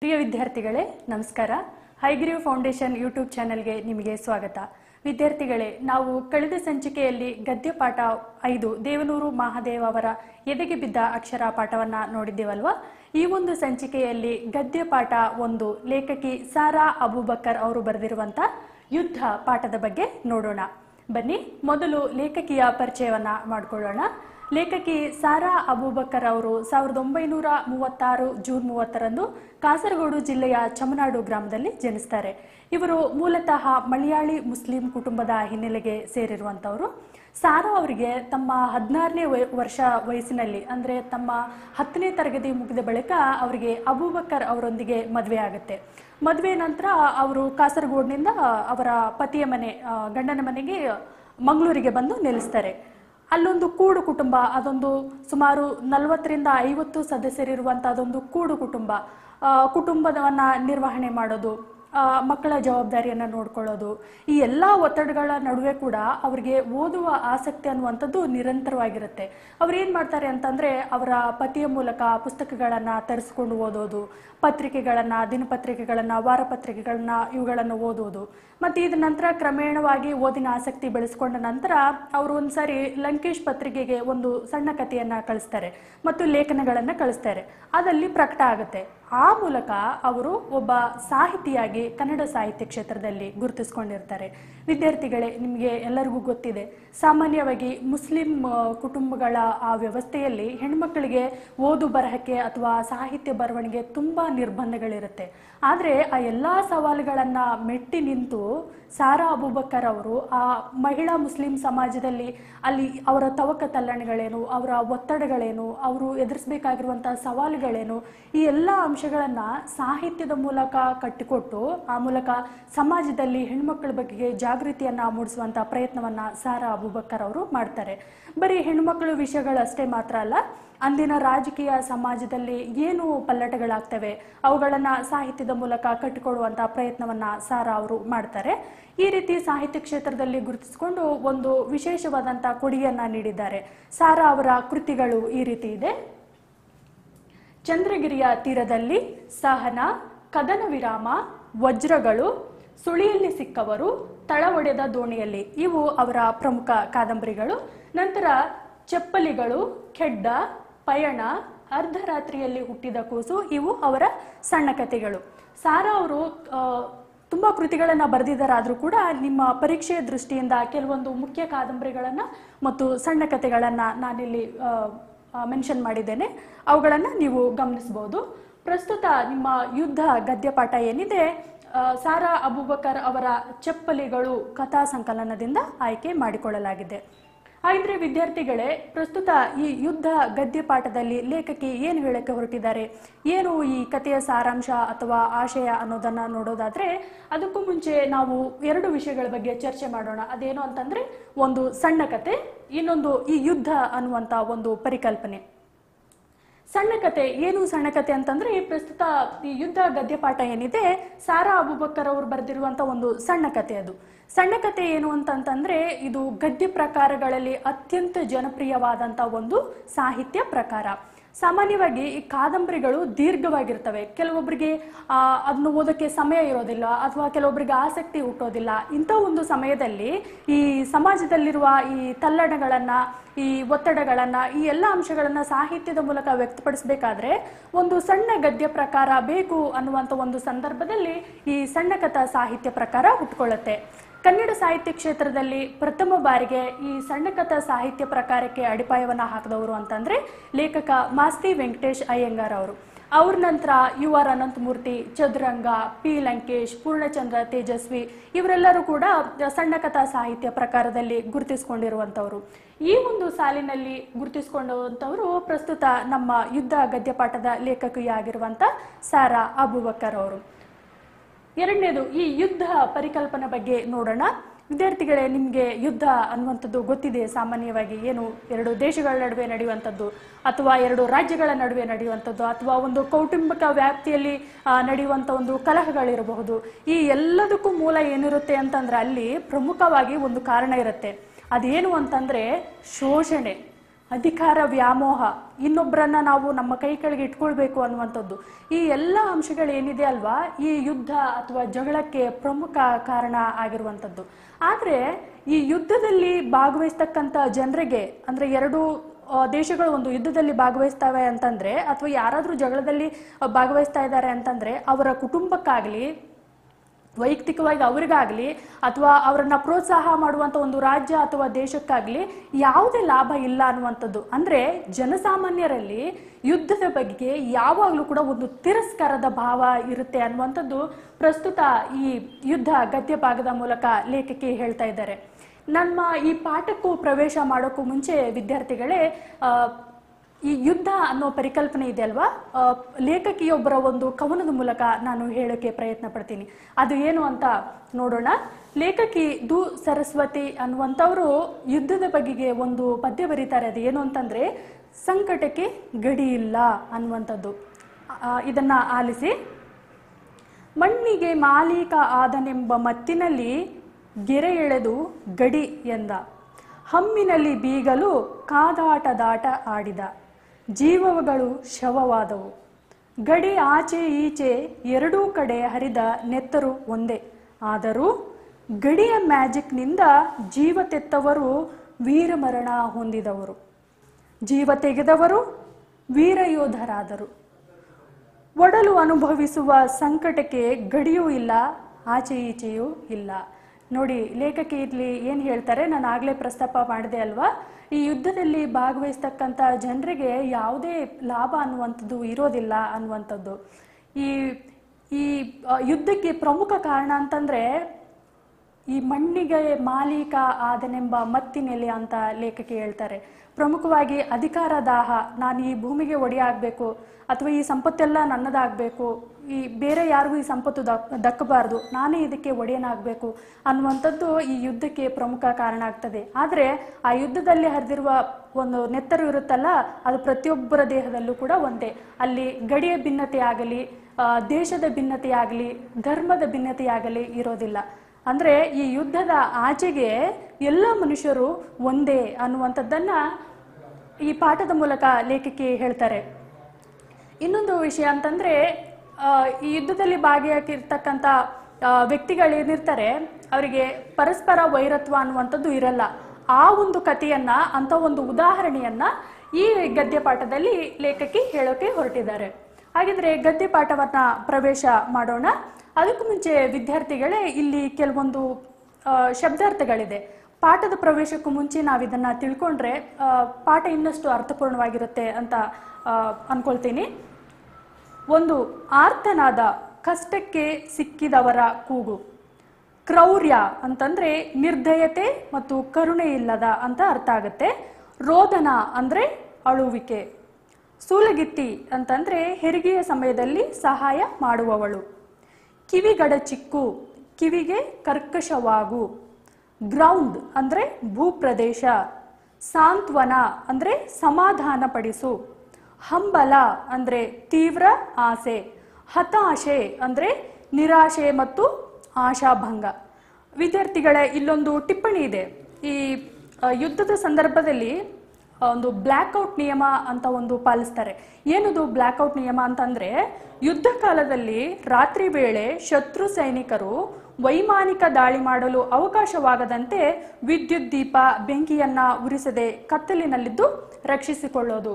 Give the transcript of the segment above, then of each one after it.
ಪ್ರಿಯ ವಿದ್ಯಾರ್ಥಿಗಳೇ ನಮಸ್ಕಾರ Haigreev foundation YouTube ಚಾನೆಲ್ಗೆ ನಿಮಗೆ ಸ್ವಾಗತ ವಿದ್ಯಾರ್ಥಿಗಳೇ ನಾವು ಕಳೆದ ಸಂಚಿಕೆಯಲ್ಲಿ ಗದ್ಯ ಪಾಠ ಐದು ದೇವನೂರು ಮಹಾದೇವ್ ಅವರ ಎದೆಗೆ ಬಿದ್ದ ಅಕ್ಷರ ಪಾಠವನ್ನ ನೋಡಿದ್ದೇವಲ್ವಾ ಈ ಒಂದು ಸಂಚಿಕೆಯಲ್ಲಿ ಗದ್ಯ ಪಾಠ ಒಂದು ಲೇಖಕಿ ಸಾರಾ ಅಬೂಬಕ್ಕರ್ ಅವರು ಬರೆದಿರುವಂತ ಯುದ್ಧ ಪಾಠದ ಬಗ್ಗೆ ನೋಡೋಣ ಬನ್ನಿ ಮೊದಲು ಲೇಖಕಿಯ ಪರಿಚಯವನ್ನ ಮಾಡಿಕೊಳ್ಳೋಣ ಲೇಖಕಿ ಸಾರಾ ಅಬೂಬಕ್ಕರ್ ಅವರು ಸಾವಿರದ ಒಂಬೈನೂರ ಮೂವತ್ತಾರು ಜೂನ್ ಮೂವತ್ತರಂದು ಕಾಸರಗೋಡು ಜಿಲ್ಲೆಯ ಚಮನಾಡು ಗ್ರಾಮದಲ್ಲಿ ಜನಿಸ್ತಾರೆ ಇವರು ಮೂಲತಃ ಮಲಯಾಳಿ ಮುಸ್ಲಿಂ ಕುಟುಂಬದ ಹಿನ್ನೆಲೆಗೆ ಸೇರಿರುವಂತವರು ಸಾರಾ ಅವರಿಗೆ ತಮ್ಮ ಹದಿನಾರನೇ ವರ್ಷ ವಯಸ್ಸಿನಲ್ಲಿ ಅಂದ್ರೆ ತಮ್ಮ ಹತ್ತನೇ ತರಗತಿ ಮುಗಿದ ಬಳಿಕ ಅವರಿಗೆ ಅಬೂಬಕ್ಕರ್ ಅವರೊಂದಿಗೆ ಮದುವೆ ಆಗುತ್ತೆ ಮದುವೆ ನಂತರ ಅವರು ಕಾಸರಗೋಡಿನಿಂದ ಅವರ ಪತಿಯ ಮನೆ ಆ, ಗಂಡನ ಮನೆಗೆ ಮಂಗಳೂರಿಗೆ ಬಂದು ನೆಲೆಸ್ತಾರೆ ಅಲ್ಲೊಂದು ಕೂಡು ಕುಟುಂಬ ಅದೊಂದು ಸುಮಾರು ನಲವತ್ತರಿಂದ ಐವತ್ತು ಸದಸ್ಯರಿರುವಂತಹ ಅದೊಂದು ಕೂಡು ಕುಟುಂಬ ಆ, ಕುಟುಂಬವನ್ನ ನಿರ್ವಹಣೆ ಮಾಡೋದು ಆ, ಮಕ್ಕಳ ಜವಾಬ್ದಾರಿಯನ್ನ ನೋಡ್ಕೊಳ್ಳೋದು ಈ ಎಲ್ಲ ಒತ್ತಡಗಳ ನಡುವೆ ಕೂಡ ಅವರಿಗೆ ಓದುವ ಆಸಕ್ತಿ ಅನ್ನುವಂಥದ್ದು ನಿರಂತರವಾಗಿರುತ್ತೆ ಅವ್ರು ಏನ್ ಮಾಡ್ತಾರೆ ಅಂತಂದ್ರೆ ಅವರ ಪತಿಯ ಮೂಲಕ ಪುಸ್ತಕಗಳನ್ನ ತರಿಸ್ಕೊಂಡು ಓದೋದು ಪತ್ರಿಕೆಗಳನ್ನ ದಿನಪತ್ರಿಕೆಗಳನ್ನ ವಾರಪತ್ರಿಕೆಗಳನ್ನ ಇವುಗಳನ್ನು ಓದೋದು ಮತ್ತೆ ಇದ ನಂತರ ಕ್ರಮೇಣವಾಗಿ ಓದಿನ ಆಸಕ್ತಿ ಬೆಳೆಸ್ಕೊಂಡ ನಂತರ ಅವರು ಒಂದ್ಸಾರಿ ಲಂಕೇಶ್ ಪತ್ರಿಕೆಗೆ ಒಂದು ಸಣ್ಣ ಕಥೆಯನ್ನ ಕಳಿಸ್ತಾರೆ ಮತ್ತು ಲೇಖನಗಳನ್ನ ಕಳಿಸ್ತಾರೆ ಅದಲ್ಲಿ ಪ್ರಕಟ ಆಗುತ್ತೆ ಆ ಮೂಲಕ ಅವರು ಒಬ್ಬ ಸಾಹಿತಿಯಾಗಿ ಕನ್ನಡ ಸಾಹಿತ್ಯ ಕ್ಷೇತ್ರದಲ್ಲಿ ಗುರುತಿಸ್ಕೊಂಡಿರ್ತಾರೆ ವಿದ್ಯಾರ್ಥಿಗಳೇ ನಿಮಗೆ ಎಲ್ಲರಿಗೂ ಗೊತ್ತಿದೆ ಸಾಮಾನ್ಯವಾಗಿ ಮುಸ್ಲಿಂ ಆ, ಕುಟುಂಬಗಳ ಆ ವ್ಯವಸ್ಥೆಯಲ್ಲಿ ಹೆಣ್ಮಕ್ಳಿಗೆ ಓದು ಬರಹಕ್ಕೆ ಅಥವಾ ಸಾಹಿತ್ಯ ಬರವಣಿಗೆ ತುಂಬಾ ನಿರ್ಬಂಧಗಳಿರುತ್ತೆ ಆದರೆ ಆ ಎಲ್ಲಾ ಸವಾಲುಗಳನ್ನ ಮೆಟ್ಟಿ ನಿಂತು ಸಾರಾ ಅಬೂಬಕ್ಕರ್ ಅವರು ಆ ಮಹಿಳಾ ಮುಸ್ಲಿಂ ಸಮಾಜದಲ್ಲಿ ಅಲ್ಲಿ ಅವರ ತವಕ ತಲ್ಲಣಗಳೇನು ಅವರ ಒತ್ತಡಗಳೇನು ಅವರು ಎದುರಿಸಬೇಕಾಗಿರುವಂತಹ ಸವಾಲುಗಳೇನು ಈ ಎಲ್ಲ ಅಂಶಗಳನ್ನ ಸಾಹಿತ್ಯದ ಮೂಲಕ ಕಟ್ಟಿಕೊಟ್ಟು ಆ ಮೂಲಕ ಸಮಾಜದಲ್ಲಿ ಹೆಣ್ಮಕ್ಳ ಬಗ್ಗೆ ಜಾಗೃತಿಯನ್ನ ಮೂಡಿಸುವಂತ ಪ್ರಯತ್ನವನ್ನ ಸಾರಾ ಅಬೂಬಕ್ಕರ್ ಅವರು ಮಾಡ್ತಾರೆ ಬರೀ ಹೆಣ್ಮಕ್ಳು ವಿಷಯಗಳಷ್ಟೇ ಮಾತ್ರ ಅಲ್ಲ ಅಂದಿನ ರಾಜಕೀಯ ಸಮಾಜದಲ್ಲಿ ಏನು ಪಲ್ಲಟಗಳಾಗ್ತವೆ ಅವುಗಳನ್ನ ಸಾಹಿತ್ಯದ ಮೂಲಕ ಕಟ್ಟಿಕೊಡುವಂತ ಪ್ರಯತ್ನವನ್ನ ಸಾರಾ ಅವರು ಮಾಡ್ತಾರೆ ಈ ರೀತಿ ಸಾಹಿತ್ಯ ಕ್ಷೇತ್ರದಲ್ಲಿ ಗುರುತಿಸಿಕೊಂಡು ಒಂದು ವಿಶೇಷವಾದಂತ ಕೊಡುಗೆಯನ್ನ ನೀಡಿದ್ದಾರೆ ಸಾರಾ ಅವರ ಕೃತಿಗಳು ಈ ರೀತಿ ಇದೆ ಚಂದ್ರಗಿರಿಯ ತೀರದಲ್ಲಿ ಸಹನ ಕದನ ವಿರಾಮ ವಜ್ರಗಳು ಸುಳಿಯಲ್ಲಿ ಸಿಕ್ಕವರು ತಳ ಒಡೆದ ದೋಣಿಯಲ್ಲಿ ಇವು ಅವರ ಪ್ರಮುಖ ಕಾದಂಬರಿಗಳು ನಂತರ ಚಪ್ಪಲಿಗಳು ಖೆಡ್ಡ ಪಯಣ ಅರ್ಧರಾತ್ರಿಯಲ್ಲಿ ಹುಟ್ಟಿದ ಕೂಸು ಇವು ಅವರ ಸಣ್ಣ ಕಥೆಗಳು ಸಾರಾ ಅವರು ಆ, ತುಂಬಾ ಕೃತಿಗಳನ್ನ ಬರೆದಿದ್ದಾರಾದ್ರೂ ಕೂಡ ನಿಮ್ಮ ಪರೀಕ್ಷೆಯ ದೃಷ್ಟಿಯಿಂದ ಕೆಲವೊಂದು ಮುಖ್ಯ ಕಾದಂಬರಿಗಳನ್ನ ಮತ್ತು ಸಣ್ಣ ಕಥೆಗಳನ್ನ ನಾನಿಲ್ಲಿ ಮೆನ್ಷನ್ ಮಾಡಿದ್ದೇನೆ ಅವುಗಳನ್ನ ನೀವು ಗಮನಿಸಬಹುದು ಪ್ರಸ್ತುತ ನಿಮ್ಮ ಯುದ್ಧ ಗದ್ಯಪಾಠ ಏನಿದೆ ಆ, ಸಾರಾ ಅಬೂಬಕರ್ ಅವರ ಚಪ್ಪಲಿಗಳು ಕಥಾ ಸಂಕಲನದಿಂದ ಆಯ್ಕೆ ಮಾಡಿಕೊಳ್ಳಲಾಗಿದೆ ಹಾಗಿದ್ರೆ ವಿದ್ಯಾರ್ಥಿಗಳೇ ಪ್ರಸ್ತುತ ಈ ಯುದ್ಧ ಗದ್ಯಪಾಠದಲ್ಲಿ ಲೇಖಕಿ ಏನು ಹೇಳಕ್ಕೆ ಹೊರಟಿದ್ದಾರೆ ಏನು ಈ ಕಥೆಯ ಸಾರಾಂಶ ಅಥವಾ ಆಶಯ ಅನ್ನೋದನ್ನ ನೋಡೋದಾದ್ರೆ ಅದಕ್ಕೂ ಮುಂಚೆ ನಾವು ಎರಡು ವಿಷಯಗಳ ಬಗ್ಗೆ ಚರ್ಚೆ ಮಾಡೋಣ ಅದೇನು ಅಂತಂದ್ರೆ ಒಂದು ಸಣ್ಣ ಕತೆ ಇನ್ನೊಂದು ಈ ಯುದ್ಧ ಅನ್ನುವಂತ ಒಂದು ಪರಿಕಲ್ಪನೆ ಸಣ್ಣ ಕತೆ ಏನು ಸಣ್ಣ ಕತೆ ಅಂತಂದ್ರೆ ಈ ಪ್ರಸ್ತುತ ಈ ಯುದ್ಧ ಗದ್ಯಪಾಠ ಏನಿದೆ ಸಾರಾ ಅಬುಬಕ್ಕರ್ ಅವರು ಬರೆದಿರುವಂತ ಒಂದು ಸಣ್ಣ ಕತೆ ಅದು ಸಣ್ಣ ಕತೆ ಏನು ಅಂತಂತಂದ್ರೆ ಇದು ಗದ್ಯ ಪ್ರಕಾರಗಳಲ್ಲಿ ಅತ್ಯಂತ ಜನಪ್ರಿಯವಾದಂತ ಒಂದು ಸಾಹಿತ್ಯ ಪ್ರಕಾರ ಸಾಮಾನ್ಯವಾಗಿ ಈ ಕಾದಂಬರಿಗಳು ದೀರ್ಘವಾಗಿರ್ತವೆ ಕೆಲವೊಬ್ಬರಿಗೆ ಆ, ಅದನ್ನು ಓದೋಕ್ಕೆ ಸಮಯ ಇರೋದಿಲ್ಲ ಅಥವಾ ಕೆಲವೊಬ್ಬರಿಗೆ ಆಸಕ್ತಿ ಹುಟ್ಟೋದಿಲ್ಲ ಇಂಥ ಒಂದು ಸಮಯದಲ್ಲಿ ಈ ಸಮಾಜದಲ್ಲಿರುವ ಈ ತಲ್ಲಣಗಳನ್ನ ಈ ಒತ್ತಡಗಳನ್ನ ಈ ಎಲ್ಲ ಅಂಶಗಳನ್ನ ಸಾಹಿತ್ಯದ ಮೂಲಕ ವ್ಯಕ್ತಪಡಿಸಬೇಕಾದ್ರೆ ಒಂದು ಸಣ್ಣ ಗದ್ಯ ಪ್ರಕಾರ ಬೇಕು ಅನ್ನುವಂಥ ಒಂದು ಸಂದರ್ಭದಲ್ಲಿ ಈ ಸಣ್ಣ ಕಥಾ ಸಾಹಿತ್ಯ ಪ್ರಕಾರ ಹುಟ್ಕೊಳ್ಳುತ್ತೆ ಕನ್ನಡ ಸಾಹಿತ್ಯ ಕ್ಷೇತ್ರದಲ್ಲಿ ಪ್ರಥಮ ಬಾರಿಗೆ ಈ ಸಣ್ಣ ಕಥಾ ಸಾಹಿತ್ಯ ಪ್ರಕಾರಕ್ಕೆ ಅಡಿಪಾಯವನ್ನ ಹಾಕಿದವರು ಅಂತಂದ್ರೆ ಲೇಖಕ ಮಾಸ್ತಿ ವೆಂಕಟೇಶ್ ಅಯ್ಯಂಗಾರ್ ಅವರು ಅವ್ರ ನಂತರ U R Ananthamurthy Chaduranga P Lankesh Poornachandra Tejasvi ಇವರೆಲ್ಲರೂ ಕೂಡ ಸಣ್ಣ ಕಥಾ ಸಾಹಿತ್ಯ ಪ್ರಕಾರದಲ್ಲಿ ಗುರುತಿಸಿಕೊಂಡಿರುವಂತವರು ಈ ಒಂದು ಸಾಲಿನಲ್ಲಿ ಗುರುತಿಸಿಕೊಂಡಂತವರು ಪ್ರಸ್ತುತ ನಮ್ಮ ಯುದ್ಧ ಗದ್ಯಪಾಠದ ಲೇಖಕಿಯಾಗಿರುವಂತ ಸಾರಾ ಅಬುಬಕ್ಕರ್ ಅವರು ಎರಡನೇದು ಈ ಯುದ್ಧ ಪರಿಕಲ್ಪನೆ ಬಗ್ಗೆ ನೋಡೋಣ ವಿದ್ಯಾರ್ಥಿಗಳೇ ನಿಮಗೆ ಯುದ್ಧ ಅನ್ನುವಂಥದ್ದು ಗೊತ್ತಿದೆ ಸಾಮಾನ್ಯವಾಗಿ ಏನು ಎರಡು ದೇಶಗಳ ನಡುವೆ ನಡೆಯುವಂಥದ್ದು ಅಥವಾ ಎರಡು ರಾಜ್ಯಗಳ ನಡುವೆ ನಡೆಯುವಂಥದ್ದು ಅಥವಾ ಒಂದು ಕೌಟುಂಬಿಕ ವ್ಯಾಪ್ತಿಯಲ್ಲಿ ಆ, ನಡೆಯುವಂಥ ಒಂದು ಕಲಹಗಳಿರಬಹುದು ಈ ಎಲ್ಲದಕ್ಕೂ ಮೂಲ ಏನಿರುತ್ತೆ ಅಂತಂದ್ರೆ ಅಲ್ಲಿ ಪ್ರಮುಖವಾಗಿ ಒಂದು ಕಾರಣ ಇರುತ್ತೆ ಅದೇನು ಅಂತಂದ್ರೆ ಶೋಷಣೆ ಅಧಿಕಾರ ವ್ಯಾಮೋಹ ಇನ್ನೊಬ್ಬರನ್ನ ನಾವು ನಮ್ಮ ಕೈ ಕೆಳಗೆ ಇಟ್ಕೊಳ್ಬೇಕು ಅನ್ನುವಂಥದ್ದು ಈ ಎಲ್ಲ ಅಂಶಗಳು ಏನಿದೆ ಅಲ್ವಾ ಈ ಯುದ್ಧ ಅಥವಾ ಜಗಳಕ್ಕೆ ಪ್ರಮುಖ ಕಾರಣ ಆಗಿರುವಂಥದ್ದು ಆದರೆ ಈ ಯುದ್ಧದಲ್ಲಿ ಭಾಗವಹಿಸ್ತಕ್ಕಂಥ ಜನರಿಗೆ ಅಂದ್ರೆ ಎರಡು ಆ, ದೇಶಗಳು ಒಂದು ಯುದ್ಧದಲ್ಲಿ ಭಾಗವಹಿಸ್ತವೆ ಅಂತಂದ್ರೆ ಅಥವಾ ಯಾರಾದರೂ ಜಗಳದಲ್ಲಿ ಆ, ಭಾಗವಹಿಸ್ತಾ ಇದ್ದಾರೆ ಅಂತಂದ್ರೆ ಅವರ ಕುಟುಂಬಕ್ಕಾಗಲಿ ವೈಯಕ್ತಿಕವಾಗಿ ಅವರಿಗಾಗಲಿ ಅಥವಾ ಅವರನ್ನ ಪ್ರೋತ್ಸಾಹ ಮಾಡುವಂತ ಒಂದು ರಾಜ್ಯ ಅಥವಾ ದೇಶಕ್ಕಾಗಲಿ ಯಾವುದೇ ಲಾಭ ಇಲ್ಲ ಅನ್ನುವಂಥದ್ದು ಅಂದ್ರೆ ಜನಸಾಮಾನ್ಯರಲ್ಲಿ ಯುದ್ಧದ ಬಗ್ಗೆ ಯಾವಾಗಲೂ ಕೂಡ ಒಂದು ತಿರಸ್ಕಾರದ ಭಾವ ಇರುತ್ತೆ ಅನ್ನುವಂಥದ್ದು ಪ್ರಸ್ತುತ ಈ ಯುದ್ಧ ಗದ್ಯ ಭಾಗದ ಮೂಲಕ ಲೇಖಕಿ ಹೇಳ್ತಾ ಇದ್ದಾರೆ ನಮ್ಮ ಈ ಪಾಠಕ್ಕೂ ಪ್ರವೇಶ ಮಾಡೋಕ್ಕೂ ಮುಂಚೆ ವಿದ್ಯಾರ್ಥಿಗಳೇ ಆ, ಈ ಯುದ್ಧ ಅನ್ನೋ ಪರಿಕಲ್ಪನೆ ಇದೆ ಅಲ್ವಾ ಆ, ಲೇಖಕಿಯೊಬ್ಬರ ಒಂದು ಕವನದ ಮೂಲಕ ನಾನು ಹೇಳೋಕೆ ಪ್ರಯತ್ನ ಪಡ್ತೀನಿ ಅದು ಏನು ಅಂತ ನೋಡೋಣ ಲೇಖಕಿ ದು ಸರಸ್ವತಿ ಅನ್ನುವಂಥವ್ರು ಯುದ್ಧದ ಬಗೆಗೆ ಒಂದು ಪದ್ಯ ಬರೀತಾರೆ ಅದು ಏನು ಅಂತಂದ್ರೆ ಸಂಕಟಕ್ಕೆ ಗಡಿ ಇಲ್ಲ ಅನ್ನುವಂಥದ್ದು ಆ, ಇದನ್ನ ಆಲಿಸಿ ಮಣ್ಣಿಗೆ ಮಾಲೀಕ ಆದನೆಂಬ ಮತ್ತಿನಲ್ಲಿ ಗೆರೆ ಎಳೆದು ಗಡಿ ಎಂದ ಹಮ್ಮಿನಲ್ಲಿ ಬೀಗಲು ಕಾದಾಟದಾಟ ಆಡಿದ ಜೀವಗಳು ಶವವಾದವು ಗಡಿ ಆಚೆ ಈಚೆ ಎರಡೂ ಕಡೆ ಹರಿದ ನೆತ್ತರು ಒಂದೇ ಆದರೂ ಗಡಿಯ ಮ್ಯಾಜಿಕ್ನಿಂದ ಜೀವ ತೆತ್ತವರು ವೀರಮರಣ ಹೊಂದಿದವರು ಜೀವ ತೆಗೆದವರು ವೀರಯೋಧರಾದರು ಒಡಲು ಅನುಭವಿಸುವ ಸಂಕಟಕ್ಕೆ ಗಡಿಯೂ ಇಲ್ಲ ಆಚೆ ಈಚೆಯೂ ಇಲ್ಲ ನೋಡಿ ಲೇಖಕಿ ಇಲ್ಲಿ ಏನು ಹೇಳ್ತಾರೆ ನಾನು ಆಗಲೇ ಪ್ರಸ್ತಾಪ ಮಾಡಿದೆ ಅಲ್ವಾ ಈ ಯುದ್ಧದಲ್ಲಿ ಭಾಗವಹಿಸ್ತಕ್ಕಂಥ ಜನರಿಗೆ ಯಾವುದೇ ಲಾಭ ಅನ್ನುವಂಥದ್ದು ಇರೋದಿಲ್ಲ ಅನ್ನುವಂಥದ್ದು ಈ ಈ ಆ, ಯುದ್ಧಕ್ಕೆ ಪ್ರಮುಖ ಕಾರಣ ಅಂತಂದ್ರೆ ಈ ಮಣ್ಣಿಗೆ ಮಾಲೀಕ ಆದನೆಂಬ ಮತ್ತಿನೆಲೆ ಅಂತ ಲೇಖಕಿ ಹೇಳ್ತಾರೆ ಪ್ರಮುಖವಾಗಿ ಅಧಿಕಾರ ದಾಹ ನಾನು ಈ ಭೂಮಿಗೆ ಒಡೆಯಾಗಬೇಕು ಅಥವಾ ಈ ಸಂಪತ್ತೆಲ್ಲ ನನ್ನದಾಗಬೇಕು ಈ ಬೇರೆ ಯಾರಿಗೂ ಈ ಸಂಪತ್ತು ದಕ್ ದಕ್ಕಬಾರ್ದು ನಾನೇ ಇದಕ್ಕೆ ಒಡೆಯನಾಗಬೇಕು ಅನ್ನುವಂಥದ್ದು ಈ ಯುದ್ಧಕ್ಕೆ ಪ್ರಮುಖ ಕಾರಣ ಆಗ್ತದೆ ಆದರೆ ಆ ಯುದ್ಧದಲ್ಲಿ ಹರಿದಿರುವ ಒಂದು ನೆತ್ತರು ಇರುತ್ತಲ್ಲ ಅದು ಪ್ರತಿಯೊಬ್ಬರ ದೇಹದಲ್ಲೂ ಕೂಡ ಒಂದೇ ಅಲ್ಲಿ ಗಡಿಯ ಭಿನ್ನತೆ ಆಗಲಿ ಆ, ದೇಶದ ಭಿನ್ನತೆ ಆಗಲಿ ಧರ್ಮದ ಭಿನ್ನತೆ ಆಗಲಿ ಇರೋದಿಲ್ಲ ಅಂದ್ರೆ ಈ ಯುದ್ಧದ ಆಚೆಗೆ ಎಲ್ಲ ಮನುಷ್ಯರು ಒಂದೇ ಅನ್ನುವಂಥದ್ದನ್ನ ಈ ಪಾಠದ ಮೂಲಕ ಲೇಖಕಿ ಹೇಳ್ತಾರೆ ಇನ್ನೊಂದು ವಿಷಯ ಅಂತಂದ್ರೆ ಆ, ಈ ಯುದ್ಧದಲ್ಲಿ ಭಾಗಿಯಾಗಿರ್ತಕ್ಕಂಥ ವ್ಯಕ್ತಿಗಳೇನಿರ್ತಾರೆ ಅವರಿಗೆ ಪರಸ್ಪರ ವೈರತ್ವ ಅನ್ನುವಂಥದ್ದು ಇರಲ್ಲ ಆ ಒಂದು ಕಥೆಯನ್ನ ಅಂತ ಒಂದು ಉದಾಹರಣೆಯನ್ನ ಈ ಗದ್ಯ ಪಾಠದಲ್ಲಿ ಲೇಖಕಿ ಹೇಳೋಕೆ ಹೊರಟಿದ್ದಾರೆ ಹಾಗಿದ್ರೆ ಗದ್ಯ ಪಾಠವನ್ನ ಪ್ರವೇಶ ಮಾಡೋಣ ಅದಕ್ಕೂ ಮುಂಚೆ ವಿದ್ಯಾರ್ಥಿಗಳೇ ಇಲ್ಲಿ ಕೆಲವೊಂದು ಆ, ಶಬ್ದಾರ್ಥಗಳಿದೆ ಪಾಠದ ಪ್ರವೇಶಕ್ಕೂ ಮುಂಚೆ ನಾವು ಇದನ್ನ ತಿಳ್ಕೊಂಡ್ರೆ ಆ, ಪಾಠ ಇನ್ನಷ್ಟು ಅರ್ಥಪೂರ್ಣವಾಗಿರುತ್ತೆ ಅಂತ ಆ, ಅನ್ಕೊಳ್ತೀನಿ ಒಂದು ಆರ್ತನಾದ ಕಷ್ಟಕ್ಕೆ ಸಿಕ್ಕಿದವರ ಕೂಗು ಕ್ರೌರ್ಯ ಅಂತಂದ್ರೆ ನಿರ್ದಯತೆ ಮತ್ತು ಕರುಣೆ ಇಲ್ಲದ ಅಂತ ಅರ್ಥ ಆಗುತ್ತೆ ರೋದನ ಅಂದ್ರೆ ಅಳುವಿಕೆ ಸೂಲಗಿತ್ತಿ ಅಂತಂದ್ರೆ ಹೆರಿಗೆಯ ಸಮಯದಲ್ಲಿ ಸಹಾಯ ಮಾಡುವವಳು ಕಿವಿಗಡಚಿಕ್ಕು ಕಿವಿಗೆ ಕರ್ಕಶವಾಗು ಗ್ರೌಂಡ್ ಅಂದ್ರೆ ಭೂಪ್ರದೇಶ ಸಾಂತ್ವನ ಅಂದ್ರೆ ಸಮಾಧಾನ ಪಡಿಸು ಹಂಬಲ ಅಂದ್ರೆ ತೀವ್ರ ಆಸೆ ಹತಾಶೆ ಅಂದ್ರೆ ನಿರಾಶೆ ಮತ್ತು ಆಶಾಭಂಗ ವಿದ್ಯಾರ್ಥಿಗಳ ಇಲ್ಲೊಂದು ಟಿಪ್ಪಣಿ ಇದೆ ಈ ಆ, ಯುದ್ಧದ ಸಂದರ್ಭದಲ್ಲಿ ಆ, ಒಂದು ಬ್ಲ್ಯಾಕ್ಔಟ್ ನಿಯಮ ಅಂತ ಒಂದು ಪಾಲಿಸ್ತಾರೆ ಏನದು ಬ್ಲ್ಯಾಕ್ಔಟ್ ನಿಯಮ ಅಂತಂದ್ರೆ ಯುದ್ಧ ಕಾಲದಲ್ಲಿ ರಾತ್ರಿ ವೇಳೆ ಶತ್ರು ಸೈನಿಕರು ವೈಮಾನಿಕ ದಾಳಿ ಮಾಡಲು ಅವಕಾಶವಾಗದಂತೆ ವಿದ್ಯುತ್ ದೀಪ ಬೆಂಕಿಯನ್ನ ಉರಿಸದೆ ಕತ್ತಲಿನಲ್ಲಿದ್ದು ರಕ್ಷಿಸಿಕೊಳ್ಳೋದು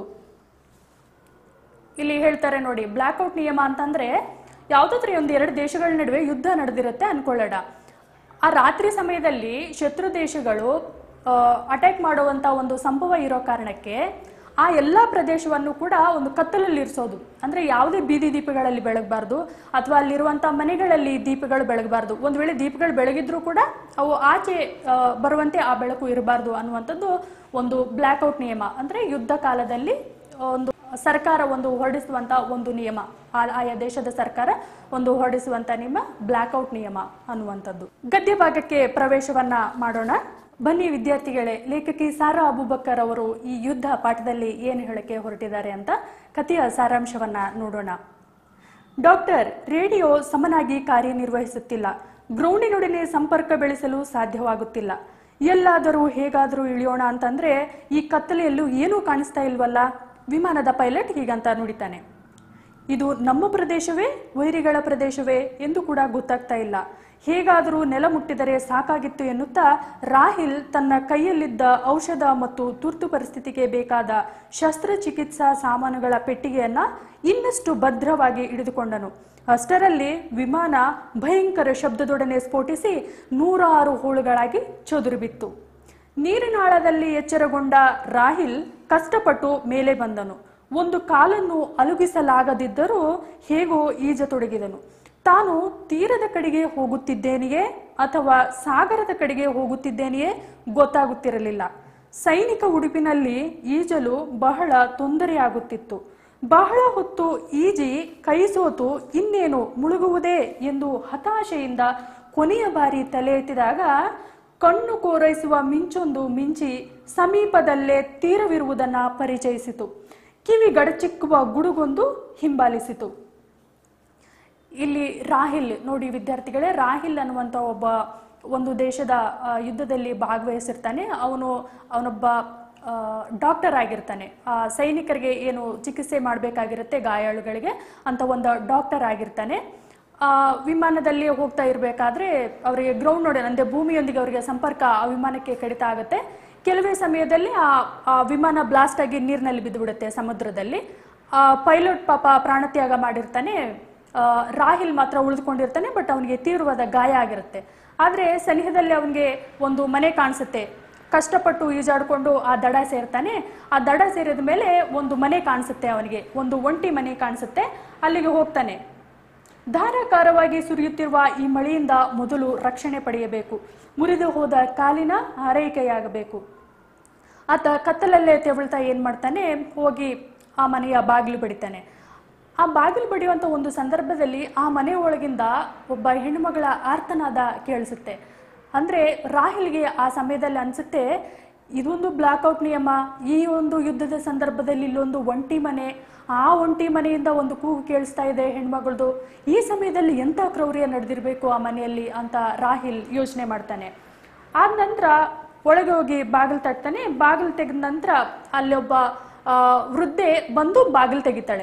ಇಲ್ಲಿ ಹೇಳ್ತಾರೆ ನೋಡಿ ಬ್ಲ್ಯಾಕ್ಔಟ್ ನಿಯಮ ಅಂತಂದ್ರೆ ಯಾವ್ದಾದ್ರೂ ಒಂದು ಎರಡು ದೇಶಗಳ ನಡುವೆ ಯುದ್ಧ ನಡೆದಿರುತ್ತೆ ಅನ್ಕೊಳ್ಳೋಣ ಆ ರಾತ್ರಿ ಸಮಯದಲ್ಲಿ ಶತ್ರು ದೇಶಗಳು ಅಟ್ಯಾಕ್ ಮಾಡುವಂತ ಒಂದು ಸಂಭವ ಇರೋ ಕಾರಣಕ್ಕೆ ಆ ಎಲ್ಲ ಪ್ರದೇಶವನ್ನು ಕೂಡ ಒಂದು ಕತ್ತಲಲ್ಲಿ ಇರಿಸೋದು ಅಂದ್ರೆ ಯಾವುದೇ ಬೀದಿ ದೀಪಗಳಲ್ಲಿ ಬೆಳಗಬಾರ್ದು ಅಥವಾ ಅಲ್ಲಿರುವಂತ ಮನೆಗಳಲ್ಲಿ ದೀಪಗಳು ಬೆಳಗಬಾರ್ದು ಒಂದು ವೇಳೆ ದೀಪಗಳು ಬೆಳಗಿದ್ರೂ ಕೂಡ ಅವು ಆಚೆ ಆ, ಬರುವಂತೆ ಆ ಬೆಳಕು ಇರಬಾರ್ದು ಅನ್ನುವಂಥದ್ದು ಒಂದು ಬ್ಲ್ಯಾಕ್ಔಟ್ ನಿಯಮ ಅಂದ್ರೆ ಯುದ್ಧ ಕಾಲದಲ್ಲಿ ಒಂದು ಸರ್ಕಾರ ಒಂದು ಹೊರಡಿಸುವಂತ ಒಂದು ನಿಯಮ ಆ- ಆಯಾ ದೇಶದ ಸರ್ಕಾರ ಒಂದು ಹೊರಡಿಸುವಂತ ನಿಯಮ ಬ್ಲ್ಯಾಕ್ಔಟ್ ನಿಯಮ ಅನ್ನುವಂಥದ್ದು ಗದ್ಯ ಭಾಗಕ್ಕೆ ಪ್ರವೇಶವನ್ನ ಮಾಡೋಣ ಬನ್ನಿ ವಿದ್ಯಾರ್ಥಿಗಳೇ ಲೇಖಕಿ ಸಾರಾ ಅಬುಬಕ್ಕರ್ ಅವರು ಈ ಯುದ್ಧ ಪಾಠದಲ್ಲಿ ಏನು ಹೇಳಕ್ಕೆ ಹೊರಟಿದ್ದಾರೆ ಅಂತ ಕಥೆಯ ಸಾರಾಂಶವನ್ನ ನೋಡೋಣ ಡಾಕ್ಟರ್ ರೇಡಿಯೋ ಸಮನಾಗಿ ಕಾರ್ಯನಿರ್ವಹಿಸುತ್ತಿಲ್ಲ ಗ್ರೌಂಡಿನೊಡನೆ ಸಂಪರ್ಕ ಬೆಳೆಸಲು ಸಾಧ್ಯವಾಗುತ್ತಿಲ್ಲ ಎಲ್ಲಾದರೂ ಹೇಗಾದರೂ ಇಳಿಯೋಣ ಅಂತಂದ್ರೆ ಈ ಕತ್ತಲೆಯಲ್ಲೂ ಏನೂ ಕಾಣಿಸ್ತಾ ಇಲ್ವಲ್ಲ ವಿಮಾನದ ಪೈಲಟ್ ಹೀಗಂತ ನುಡಿತಾನೆ ಇದು ನಮ್ಮ ಪ್ರದೇಶವೇ ವೈರಿಗಳ ಪ್ರದೇಶವೇ ಎಂದು ಕೂಡ ಗೊತ್ತಾಗ್ತಾ ಇಲ್ಲ ಹೇಗಾದರೂ ನೆಲ ಮುಟ್ಟಿದರೆ ಸಾಕಾಗಿತ್ತು ಎನ್ನುತ್ತಾ ರಾಹಿಲ್ ತನ್ನ ಕೈಯಲ್ಲಿದ್ದ ಔಷಧ ಮತ್ತು ತುರ್ತು ಪರಿಸ್ಥಿತಿಗೆ ಬೇಕಾದ ಶಸ್ತ್ರಚಿಕಿತ್ಸಾ ಸಾಮಾನುಗಳ ಪೆಟ್ಟಿಗೆಯನ್ನ ಇನ್ನಷ್ಟು ಭದ್ರವಾಗಿ ಹಿಡಿದುಕೊಂಡನು ಅಷ್ಟರಲ್ಲಿ ವಿಮಾನ ಭಯಂಕರ ಶಬ್ದದೊಡನೆ ಸ್ಫೋಟಿಸಿ ನೂರಾರು ಹೋಳುಗಳಾಗಿ ಚದುರು ಬಿತ್ತು ನೀರಿನಾಳದಲ್ಲಿ ಎಚ್ಚರಗೊಂಡ ರಾಹಿಲ್ ಕಷ್ಟಪಟ್ಟು ಮೇಲೆ ಬಂದನು ಒಂದು ಕಾಲನ್ನು ಅಲುಗಿಸಲಾಗದಿದ್ದರೂ ಹೇಗೋ ಈಜತೊಡಗಿದನು ತಾನು ತೀರದ ಕಡೆಗೆ ಹೋಗುತ್ತಿದ್ದೇನೆಯೇ ಅಥವಾ ಸಾಗರದ ಕಡೆಗೆ ಹೋಗುತ್ತಿದ್ದೇನೆಯೇ ಗೊತ್ತಾಗುತ್ತಿರಲಿಲ್ಲ ಸೈನಿಕ ಉಡುಪಿನಲ್ಲಿ ಈಜಲು ಬಹಳ ತೊಂದರೆಯಾಗುತ್ತಿತ್ತು ಬಹಳ ಹೊತ್ತು ಈಜಿ ಕೈ ಸೋತು ಇನ್ನೇನು ಮುಳುಗುವುದೇ ಎಂದು ಹತಾಶೆಯಿಂದ ಕೊನೆಯ ಬಾರಿ ತಲೆ ಎತ್ತಿದಾಗ ಕಣ್ಣು ಕೋರೈಸುವ ಮಿಂಚೊಂದು ಮಿಂಚಿ ಸಮೀಪದಲ್ಲೇ ತೀರವಿರುವುದನ್ನ ಪರಿಚಯಿಸಿತು ಕಿವಿ ಗಡಚಿಕ್ಕುವ ಗುಡುಗೊಂದು ಹಿಂಬಾಲಿಸಿತು ಇಲ್ಲಿ ರಾಹಿಲ್ ನೋಡಿ ವಿದ್ಯಾರ್ಥಿಗಳೇ ರಾಹಿಲ್ ಅನ್ನುವಂಥ ಒಬ್ಬ ಒಂದು ದೇಶದ ಆ, ಯುದ್ಧದಲ್ಲಿ ಭಾಗವಹಿಸಿರ್ತಾನೆ ಅವನು ಅವನೊಬ್ಬ ಡಾಕ್ಟರ್ ಆಗಿರ್ತಾನೆ ಆ, ಸೈನಿಕರಿಗೆ ಏನು ಚಿಕಿತ್ಸೆ ಮಾಡಬೇಕಾಗಿರುತ್ತೆ ಗಾಯಾಳುಗಳಿಗೆ ಅಂತ ಒಂದು ಡಾಕ್ಟರ್ ಆಗಿರ್ತಾನೆ ಆ, ವಿಮಾನದಲ್ಲಿ ಹೋಗ್ತಾ ಇರಬೇಕಾದ್ರೆ ಅವರಿಗೆ ಗ್ರೌಂಡ್ ನೋಡಿ ಅಂದರೆ ಭೂಮಿಯೊಂದಿಗೆ ಅವರಿಗೆ ಸಂಪರ್ಕ ಆ ವಿಮಾನಕ್ಕೆ ಕಡಿತ ಆಗುತ್ತೆ ಕೆಲವೇ ಸಮಯದಲ್ಲಿ ಆ ಆ ವಿಮಾನ ಬ್ಲಾಸ್ಟ್ ಆಗಿ ನೀರಿನಲ್ಲಿ ಬಿದ್ದುಬಿಡುತ್ತೆ ಸಮುದ್ರದಲ್ಲಿ ಪೈಲಟ್ ಪಾಪ ಪ್ರಾಣತ್ಯಾಗ ಮಾಡಿರ್ತಾನೆ ಆ, ರಾಹಿಲ್ ಮಾತ್ರ ಉಳಿದುಕೊಂಡಿರ್ತಾನೆ ಬಟ್ ಅವನಿಗೆ ತೀವ್ರವಾದ ಗಾಯ ಆಗಿರುತ್ತೆ ಆದರೆ ಸನಿಹದಲ್ಲಿ ಅವನಿಗೆ ಒಂದು ಮನೆ ಕಾಣಿಸುತ್ತೆ ಕಷ್ಟಪಟ್ಟು ಈಜಾಡ್ಕೊಂಡು ಆ ದಡ ಸೇರ್ತಾನೆ ಆ ದಡ ಸೇರಿದ ಮೇಲೆ ಒಂದು ಮನೆ ಕಾಣಿಸುತ್ತೆ ಅವನಿಗೆ ಒಂದು ಒಂಟಿ ಮನೆ ಕಾಣಿಸುತ್ತೆ ಅಲ್ಲಿಗೆ ಹೋಗ್ತಾನೆ ಧಾರಾಕಾರವಾಗಿ ಸುರಿಯುತ್ತಿರುವ ಈ ಮಳೆಯಿಂದ ಮೊದಲು ರಕ್ಷಣೆ ಪಡೆಯಬೇಕು ಮುರಿದು ಹೋದ ಕಾಲಿನ ಆರೈಕೆಯಾಗಬೇಕು ಆತ ಕತ್ತಲಲ್ಲೇ ತೆವಳ್ತಾ ಏನ್ ಮಾಡ್ತಾನೆ ಹೋಗಿ ಆ ಮನೆಯ ಬಾಗಿಲು ಬಡಿತಾನೆ ಆ ಬಾಗಿಲು ಬಡಿಯುವಂತ ಒಂದು ಸಂದರ್ಭದಲ್ಲಿ ಆ ಮನೆ ಒಳಗಿಂದ ಒಬ್ಬ ಹೆಣ್ಣುಮಗಳ ಆರ್ತನಾದ ಕೇಳಿಸುತ್ತೆ ಅಂದ್ರೆ ರಾಹಿಲ್ಗೆ ಆ ಸಮಯದಲ್ಲಿ ಅನ್ಸುತ್ತೆ ಇದೊಂದು ಬ್ಲಾಕ್ಔಟ್ ನಿಯಮ ಈ ಒಂದು ಯುದ್ಧದ ಸಂದರ್ಭದಲ್ಲಿ ಇಲ್ಲೊಂದು ಒಂಟಿ ಮನೆ ಆ ಒಂಟಿ ಮನೆಯಿಂದ ಒಂದು ಕೂಗು ಕೇಳಿಸ್ತಾ ಇದೆ ಹೆಣ್ಮಗಳದು ಈ ಸಮಯದಲ್ಲಿ ಎಂಥ ಕ್ರೌರ್ಯ ನಡೆದಿರಬೇಕು ಆ ಮನೆಯಲ್ಲಿ ಅಂತ ರಾಹಿಲ್ ಯೋಚನೆ ಮಾಡ್ತಾನೆ ಆದ ನಂತರ ಒಳಗೆ ಹೋಗಿ ಬಾಗಿಲು ತಟ್ತಾನೆ ಬಾಗಿಲು ತೆಗೆದ ನಂತರ ಅಲ್ಲೊಬ್ಬ ಆ, ವೃದ್ಧೆ ಬಂದು ಬಾಗಿಲು ತೆಗಿತಾಳೆ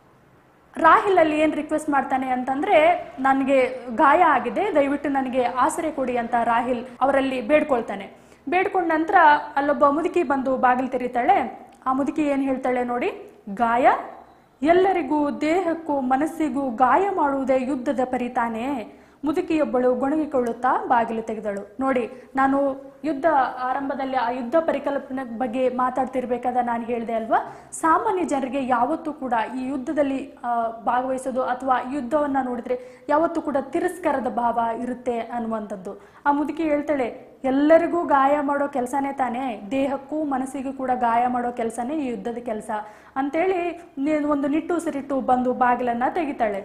ರಾಹಿಲ್ ಅಲ್ಲಿ ಏನ್ ರಿಕ್ವೆಸ್ಟ್ ಮಾಡ್ತಾನೆ ಅಂತಂದ್ರೆ ನನಗೆ ಗಾಯ ಆಗಿದೆ ದಯವಿಟ್ಟು ನನಗೆ ಆಸರೆ ಕೊಡಿ ಅಂತ ರಾಹಿಲ್ ಅವರಲ್ಲಿ ಬೇಡ್ಕೊಳ್ತಾನೆ ಬೇಡ್ಕೊಂಡ ನಂತರ ಅಲ್ಲೊಬ್ಬ ಮುದುಕಿ ಬಂದು ಬಾಗಿಲು ತೆರೀತಾಳೆ ಆ ಮುದುಕಿ ಏನ್ ಹೇಳ್ತಾಳೆ ನೋಡಿ ಗಾಯ ಎಲ್ಲರಿಗೂ ದೇಹಕ್ಕೂ ಮನಸ್ಸಿಗೂ ಗಾಯ ಮಾಡುವುದೇ ಯುದ್ಧದ ಪರಿತಾನೆ ಮುದುಕಿಯೊಬ್ಬಳು ಗೊಣಗಿಕೊಳ್ಳುತ್ತಾ ಬಾಗಿಲು ತೆಗೆದಳು ನೋಡಿ ನಾನು ಯುದ್ಧ ಆರಂಭದಲ್ಲಿ ಆ ಯುದ್ಧ ಪರಿಕಲ್ಪನೆ ಬಗ್ಗೆ ಮಾತಾಡ್ತಿರ್ಬೇಕಾದ ನಾನು ಹೇಳಿದೆ ಅಲ್ವಾ ಸಾಮಾನ್ಯ ಜನರಿಗೆ ಯಾವತ್ತೂ ಕೂಡ ಈ ಯುದ್ಧದಲ್ಲಿ ಆ, ಭಾಗವಹಿಸೋದು ಅಥವಾ ಯುದ್ಧವನ್ನ ನೋಡಿದ್ರೆ ಯಾವತ್ತೂ ಕೂಡ ತಿರಸ್ಕಾರದ ಭಾವ ಇರುತ್ತೆ ಅನ್ನುವಂಥದ್ದು ಆ ಮುದುಕಿ ಹೇಳ್ತಾಳೆ ಎಲ್ಲರಿಗೂ ಗಾಯ ಮಾಡೋ ಕೆಲಸನೇ ತಾನೇ ದೇಹಕ್ಕೂ ಮನಸ್ಸಿಗೂ ಕೂಡ ಗಾಯ ಮಾಡೋ ಕೆಲಸನೇ ಈ ಯುದ್ಧದ ಕೆಲಸ ಅಂತೇಳಿ ನೀನು ಒಂದು ನಿಟ್ಟುಸಿರಿಟ್ಟು ಬಂದು ಬಾಗಿಲನ್ನ ತೆಗಿತಾಳೆ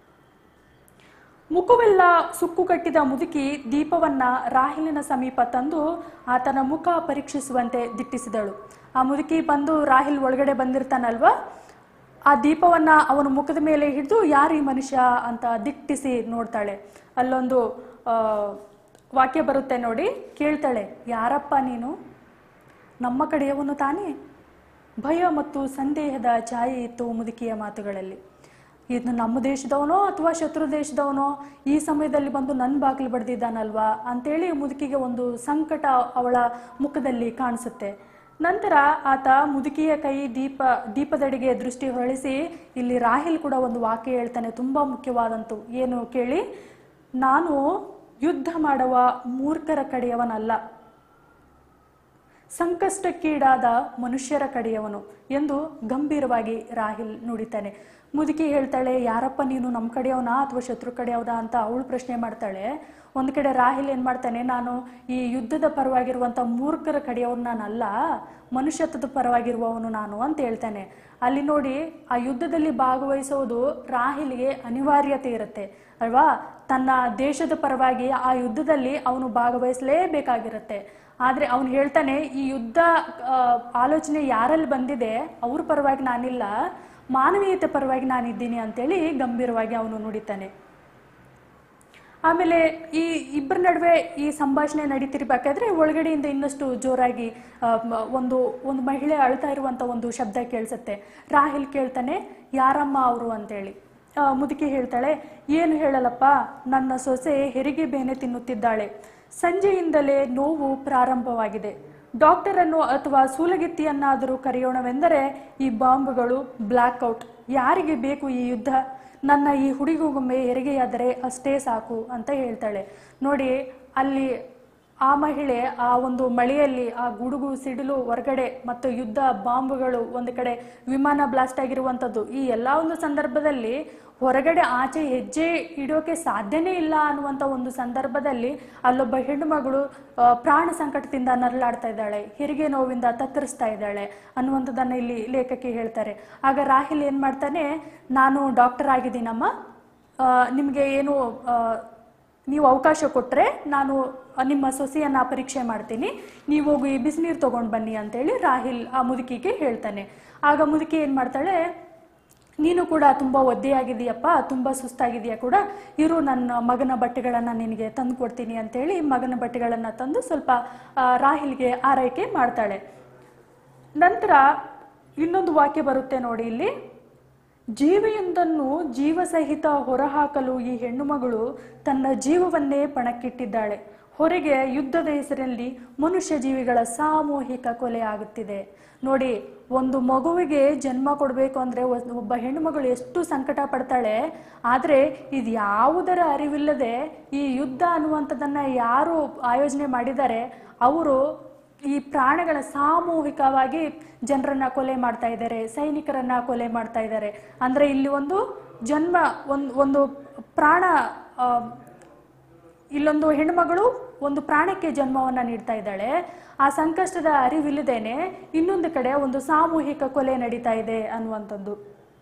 ಮುಖವೆಲ್ಲ ಸುಕ್ಕು ಕಟ್ಟಿದ ಮುದುಕಿ ದೀಪವನ್ನ ರಾಹಿಲಿನ ಸಮೀಪ ತಂದು ಆತನ ಮುಖ ಪರೀಕ್ಷಿಸುವಂತೆ ದಿಟ್ಟಿಸಿದಳು ಆ ಮುದುಕಿ ಬಂದು ರಾಹಿಲ್ ಒಳಗಡೆ ಬಂದಿರ್ತಾನಲ್ವಾ ಆ ದೀಪವನ್ನ ಅವನ ಮುಖದ ಮೇಲೆ ಹಿಡಿದು ಯಾರು ಈ ಮನುಷ್ಯ ಅಂತ ದಿಟ್ಟಿಸಿ ನೋಡ್ತಾಳೆ ಅಲ್ಲೊಂದು ಆ, ವಾಕ್ಯ ಬರುತ್ತೆ ನೋಡಿ ಕೇಳ್ತಾಳೆ ಯಾರಪ್ಪ ನೀನು ನಮ್ಮ ಕಡೆಯವನು ತಾನೇ ಭಯ ಮತ್ತು ಸಂದೇಹದ ಛಾಯೆ ಇತ್ತು ಮುದುಕಿಯ ಮಾತುಗಳಲ್ಲಿ ಇದು ನಮ್ಮ ದೇಶದವನೋ ಅಥವಾ ಶತ್ರು ದೇಶದವನೋ ಈ ಸಮಯದಲ್ಲಿ ಬಂದು ನನ್ನ ಬಾಗಿಲು ಬಡ್ದಿದ್ದಾನಲ್ವಾ ಅಂತೇಳಿ ಮುದುಕಿಗೆ ಒಂದು ಸಂಕಟ ಅವಳ ಮುಖದಲ್ಲಿ ಕಾಣಿಸುತ್ತೆ ನಂತರ ಆತ ಮುದುಕಿಯ ಕೈ ದೀಪ ದೀಪದಡಿಗೆ ದೃಷ್ಟಿ ಹೊರಳಿಸಿ ಇಲ್ಲಿ ರಾಹಿಲ್ ಕೂಡ ಒಂದು ವಾಕ್ಯ ಹೇಳ್ತಾನೆ ತುಂಬಾ ಮುಖ್ಯವಾದಂತು ಏನು ಕೇಳಿ ನಾನು ಯುದ್ಧ ಮಾಡುವ ಮೂರ್ಖರ ಕಡೆಯವನಲ್ಲ ಸಂಕಷ್ಟಕ್ಕೀಡಾದ ಮನುಷ್ಯರ ಕಡೆಯವನು ಎಂದು ಗಂಭೀರವಾಗಿ ರಾಹಿಲ್ ನುಡಿತಾನೆ ಮುದುಕಿ ಹೇಳ್ತಾಳೆ ಯಾರಪ್ಪ ನೀನು ನಮ್ಮ ಕಡೆಯವನಾ ಅಥವಾ ಶತ್ರು ಕಡೆಯವನಾ ಅಂತ ಅವಳು ಪ್ರಶ್ನೆ ಮಾಡ್ತಾಳೆ ಒಂದು ಕಡೆ ರಾಹಿಲ್ ಏನ್ ಮಾಡ್ತಾನೆ ನಾನು ಈ ಯುದ್ಧದ ಪರವಾಗಿರುವಂತ ಮೂರ್ಖರ ಕಡೆಯವನು ನಾನಲ್ಲ ಮನುಷ್ಯತ್ವದ ಪರವಾಗಿರುವವನು ನಾನು ಅಂತ ಹೇಳ್ತಾನೆ ಅಲ್ಲಿ ನೋಡಿ ಆ ಯುದ್ಧದಲ್ಲಿ ಭಾಗವಹಿಸೋದು ರಾಹಿಲ್ಗೆ ಅನಿವಾರ್ಯತೆ ಇರುತ್ತೆ ಅಲ್ವಾ ತನ್ನ ದೇಶದ ಪರವಾಗಿ ಆ ಯುದ್ಧದಲ್ಲಿ ಅವನು ಭಾಗವಹಿಸಲೇಬೇಕಾಗಿರುತ್ತೆ ಆದ್ರೆ ಅವನು ಹೇಳ್ತಾನೆ ಈ ಯುದ್ಧ ಆ, ಆಲೋಚನೆ ಯಾರಲ್ಲಿ ಬಂದಿದೆ ಅವ್ರ ಪರವಾಗಿ ನಾನಿಲ್ಲ ಮಾನವೀಯತೆ ಪರವಾಗಿ ನಾನಿದ್ದೀನಿ ಅಂತೇಳಿ ಗಂಭೀರವಾಗಿ ಅವನು ನುಡಿತಾನೆ ಆಮೇಲೆ ಈ ಇಬ್ಬರ ನಡುವೆ ಈ ಸಂಭಾಷಣೆ ನಡೀತಿರ್ಬೇಕಾದ್ರೆ ಒಳಗಡೆಯಿಂದ ಇನ್ನಷ್ಟು ಜೋರಾಗಿ ಆ, ಮ- ಒಂದು ಒಂದು ಮಹಿಳೆ ಅಳ್ತಾ ಇರುವಂತ ಒಂದು ಶಬ್ದ ಕೇಳಿಸುತ್ತೆ ರಾಹಿಲ್ ಕೇಳ್ತಾನೆ ಯಾರಮ್ಮ ಅವರು ಅಂತೇಳಿ ಆ, ಮುದುಕಿ ಹೇಳ್ತಾಳೆ ಏನು ಹೇಳಲ್ಲಪ್ಪ ನನ್ನ ಸೊಸೆ ಹೆರಿಗೆ ಬೇನೆ ತಿನ್ನುತ್ತಿದ್ದಾಳೆ ಸಂಜೆಯಿಂದಲೇ ನೋವು ಪ್ರಾರಂಭವಾಗಿದೆ ಡಾಕ್ಟರ್ ಅನ್ನು ಅಥವಾ ಸೂಲಗಿತ್ತಿಯನ್ನಾದರೂ ಕರೆಯೋಣವೆಂದರೆ ಈ ಬಾಂಬ್ಗಳು ಬ್ಲ್ಯಾಕ್ಔಟ್ ಯಾರಿಗೆ ಬೇಕು ಈ ಯುದ್ಧ ನನ್ನ ಈ ಹುಡುಗಿಗೊಮ್ಮೆ ಹೆರಿಗೆಯಾದರೆ ಅಷ್ಟೇ ಸಾಕು ಅಂತ ಹೇಳ್ತಾಳೆ ನೋಡಿ ಅಲ್ಲಿ ಆ ಮಹಿಳೆ ಆ ಒಂದು ಮಳೆಯಲ್ಲಿ ಆ ಗುಡುಗು ಸಿಡಿಲು ಹೊರಗಡೆ ಮತ್ತು ಯುದ್ಧ ಬಾಂಬ್ಗಳು ಒಂದು ಕಡೆ ವಿಮಾನ ಬ್ಲಾಸ್ಟ್ ಆಗಿರುವಂಥದ್ದು ಈ ಎಲ್ಲ ಒಂದು ಸಂದರ್ಭದಲ್ಲಿ ಹೊರಗಡೆ ಆಚೆ ಹೆಜ್ಜೆ ಇಡೋಕೆ ಸಾಧ್ಯನೇ ಇಲ್ಲ ಅನ್ನುವಂಥ ಒಂದು ಸಂದರ್ಭದಲ್ಲಿ ಅಲ್ಲೊಬ್ಬ ಹೆಣ್ಣು ಮಗಳು ಆ, ಪ್ರಾಣ ಸಂಕಟದಿಂದ ನರಳಾಡ್ತಾ ಇದ್ದಾಳೆ ಹೆರಿಗೆ ನೋವಿಂದ ತತ್ತರಿಸ್ತಾ ಇದ್ದಾಳೆ ಅನ್ನುವಂಥದ್ದನ್ನ ಇಲ್ಲಿ ಲೇಖಕಿ ಹೇಳ್ತಾರೆ ಆಗ ರಾಹಿಲ್ ಏನ್ ಮಾಡ್ತಾನೆ ನಾನು ಡಾಕ್ಟರ್ ಆಗಿದ್ದೀನಮ್ಮ ಆ, ನಿಮ್ಗೆ ಏನು ಆ, ನೀವು ಅವಕಾಶ ಕೊಟ್ಟರೆ ನಾನು ನಿಮ್ಮ ಸೊಸೆಯನ್ನ ಪರೀಕ್ಷೆ ಮಾಡ್ತೀನಿ ನೀವು ಹೋಗಿ ಬಿಸಿನೀರು ತಗೊಂಡು ಬನ್ನಿ ಅಂತೇಳಿ ರಾಹಿಲ್ ಆ ಮುದುಕಿಗೆ ಹೇಳ್ತಾನೆ ಆಗ ಮುದುಕಿ ಏನು ಮಾಡ್ತಾಳೆ ನೀನು ಕೂಡ ತುಂಬ ಒದ್ದೆಯಾಗಿದೆಯಪ್ಪ ತುಂಬ ಸುಸ್ತಾಗಿದೆಯಾ ಕೂಡ ಇರು ನನ್ನ ಮಗನ ಬಟ್ಟೆಗಳನ್ನು ನಿನಗೆ ತಂದು ಕೊಡ್ತೀನಿ ಅಂತೇಳಿ ಮಗನ ಬಟ್ಟೆಗಳನ್ನು ತಂದು ಸ್ವಲ್ಪ ಆ, ರಾಹಿಲ್ಗೆ ಆರೈಕೆ ಮಾಡ್ತಾಳೆ ನಂತರ ಇನ್ನೊಂದು ವಾಕ್ಯ ಬರುತ್ತೆ ನೋಡಿ ಇಲ್ಲಿ ಜೀವಿಯೊಂದನ್ನು ಜೀವಸಹಿತ ಹೊರಹಾಕಲು ಈ ಹೆಣ್ಣು ಮಗಳು ತನ್ನ ಜೀವವನ್ನೇ ಪಣಕ್ಕಿಟ್ಟಿದ್ದಾಳೆ ಹೊರಗೆ ಯುದ್ಧದ ಹೆಸರಲ್ಲಿ ಮನುಷ್ಯ ಜೀವಿಗಳ ಸಾಮೂಹಿಕ ಕೊಲೆ ಆಗುತ್ತಿದೆ ನೋಡಿ ಒಂದು ಮಗುವಿಗೆ ಜನ್ಮ ಕೊಡಬೇಕು ಅಂದ್ರೆ ಒ- ಒಬ್ಬ ಹೆಣ್ಣು ಮಗಳು ಎಷ್ಟು ಸಂಕಟ ಪಡ್ತಾಳೆ ಆದ್ರೆ ಇದು ಯಾವುದರ ಅರಿವಿಲ್ಲದೆ ಈ ಯುದ್ಧ ಅನ್ನುವಂಥದ್ದನ್ನ ಯಾರು ಆಯೋಜನೆ ಮಾಡಿದ್ದಾರೆ ಅವರು ಈ ಪ್ರಾಣಗಳ ಸಾಮೂಹಿಕವಾಗಿ ಜನರನ್ನ ಕೊಲೆ ಮಾಡ್ತಾ ಇದ್ದಾರೆ ಸೈನಿಕರನ್ನ ಕೊಲೆ ಮಾಡ್ತಾ ಇದ್ದಾರೆ ಅಂದ್ರೆ ಇಲ್ಲಿ ಒಂದು ಜನ್ಮ ಒಂದು ಒಂದು ಪ್ರಾಣ ಆ, ಇಲ್ಲೊಂದು ಹೆಣ್ಮಗಳು ಒಂದು ಪ್ರಾಣಕ್ಕೆ ಜನ್ಮವನ್ನ ನೀಡ್ತಾ ಇದ್ದಾಳೆ ಆ ಸಂಕಷ್ಟದ ಅರಿವಿಲ್ಲದೇನೆ ಇನ್ನೊಂದು ಕಡೆ ಒಂದು ಸಾಮೂಹಿಕ ಕೊಲೆ ನಡೀತಾ ಇದೆ ಅನ್ನುವಂಥದ್ದು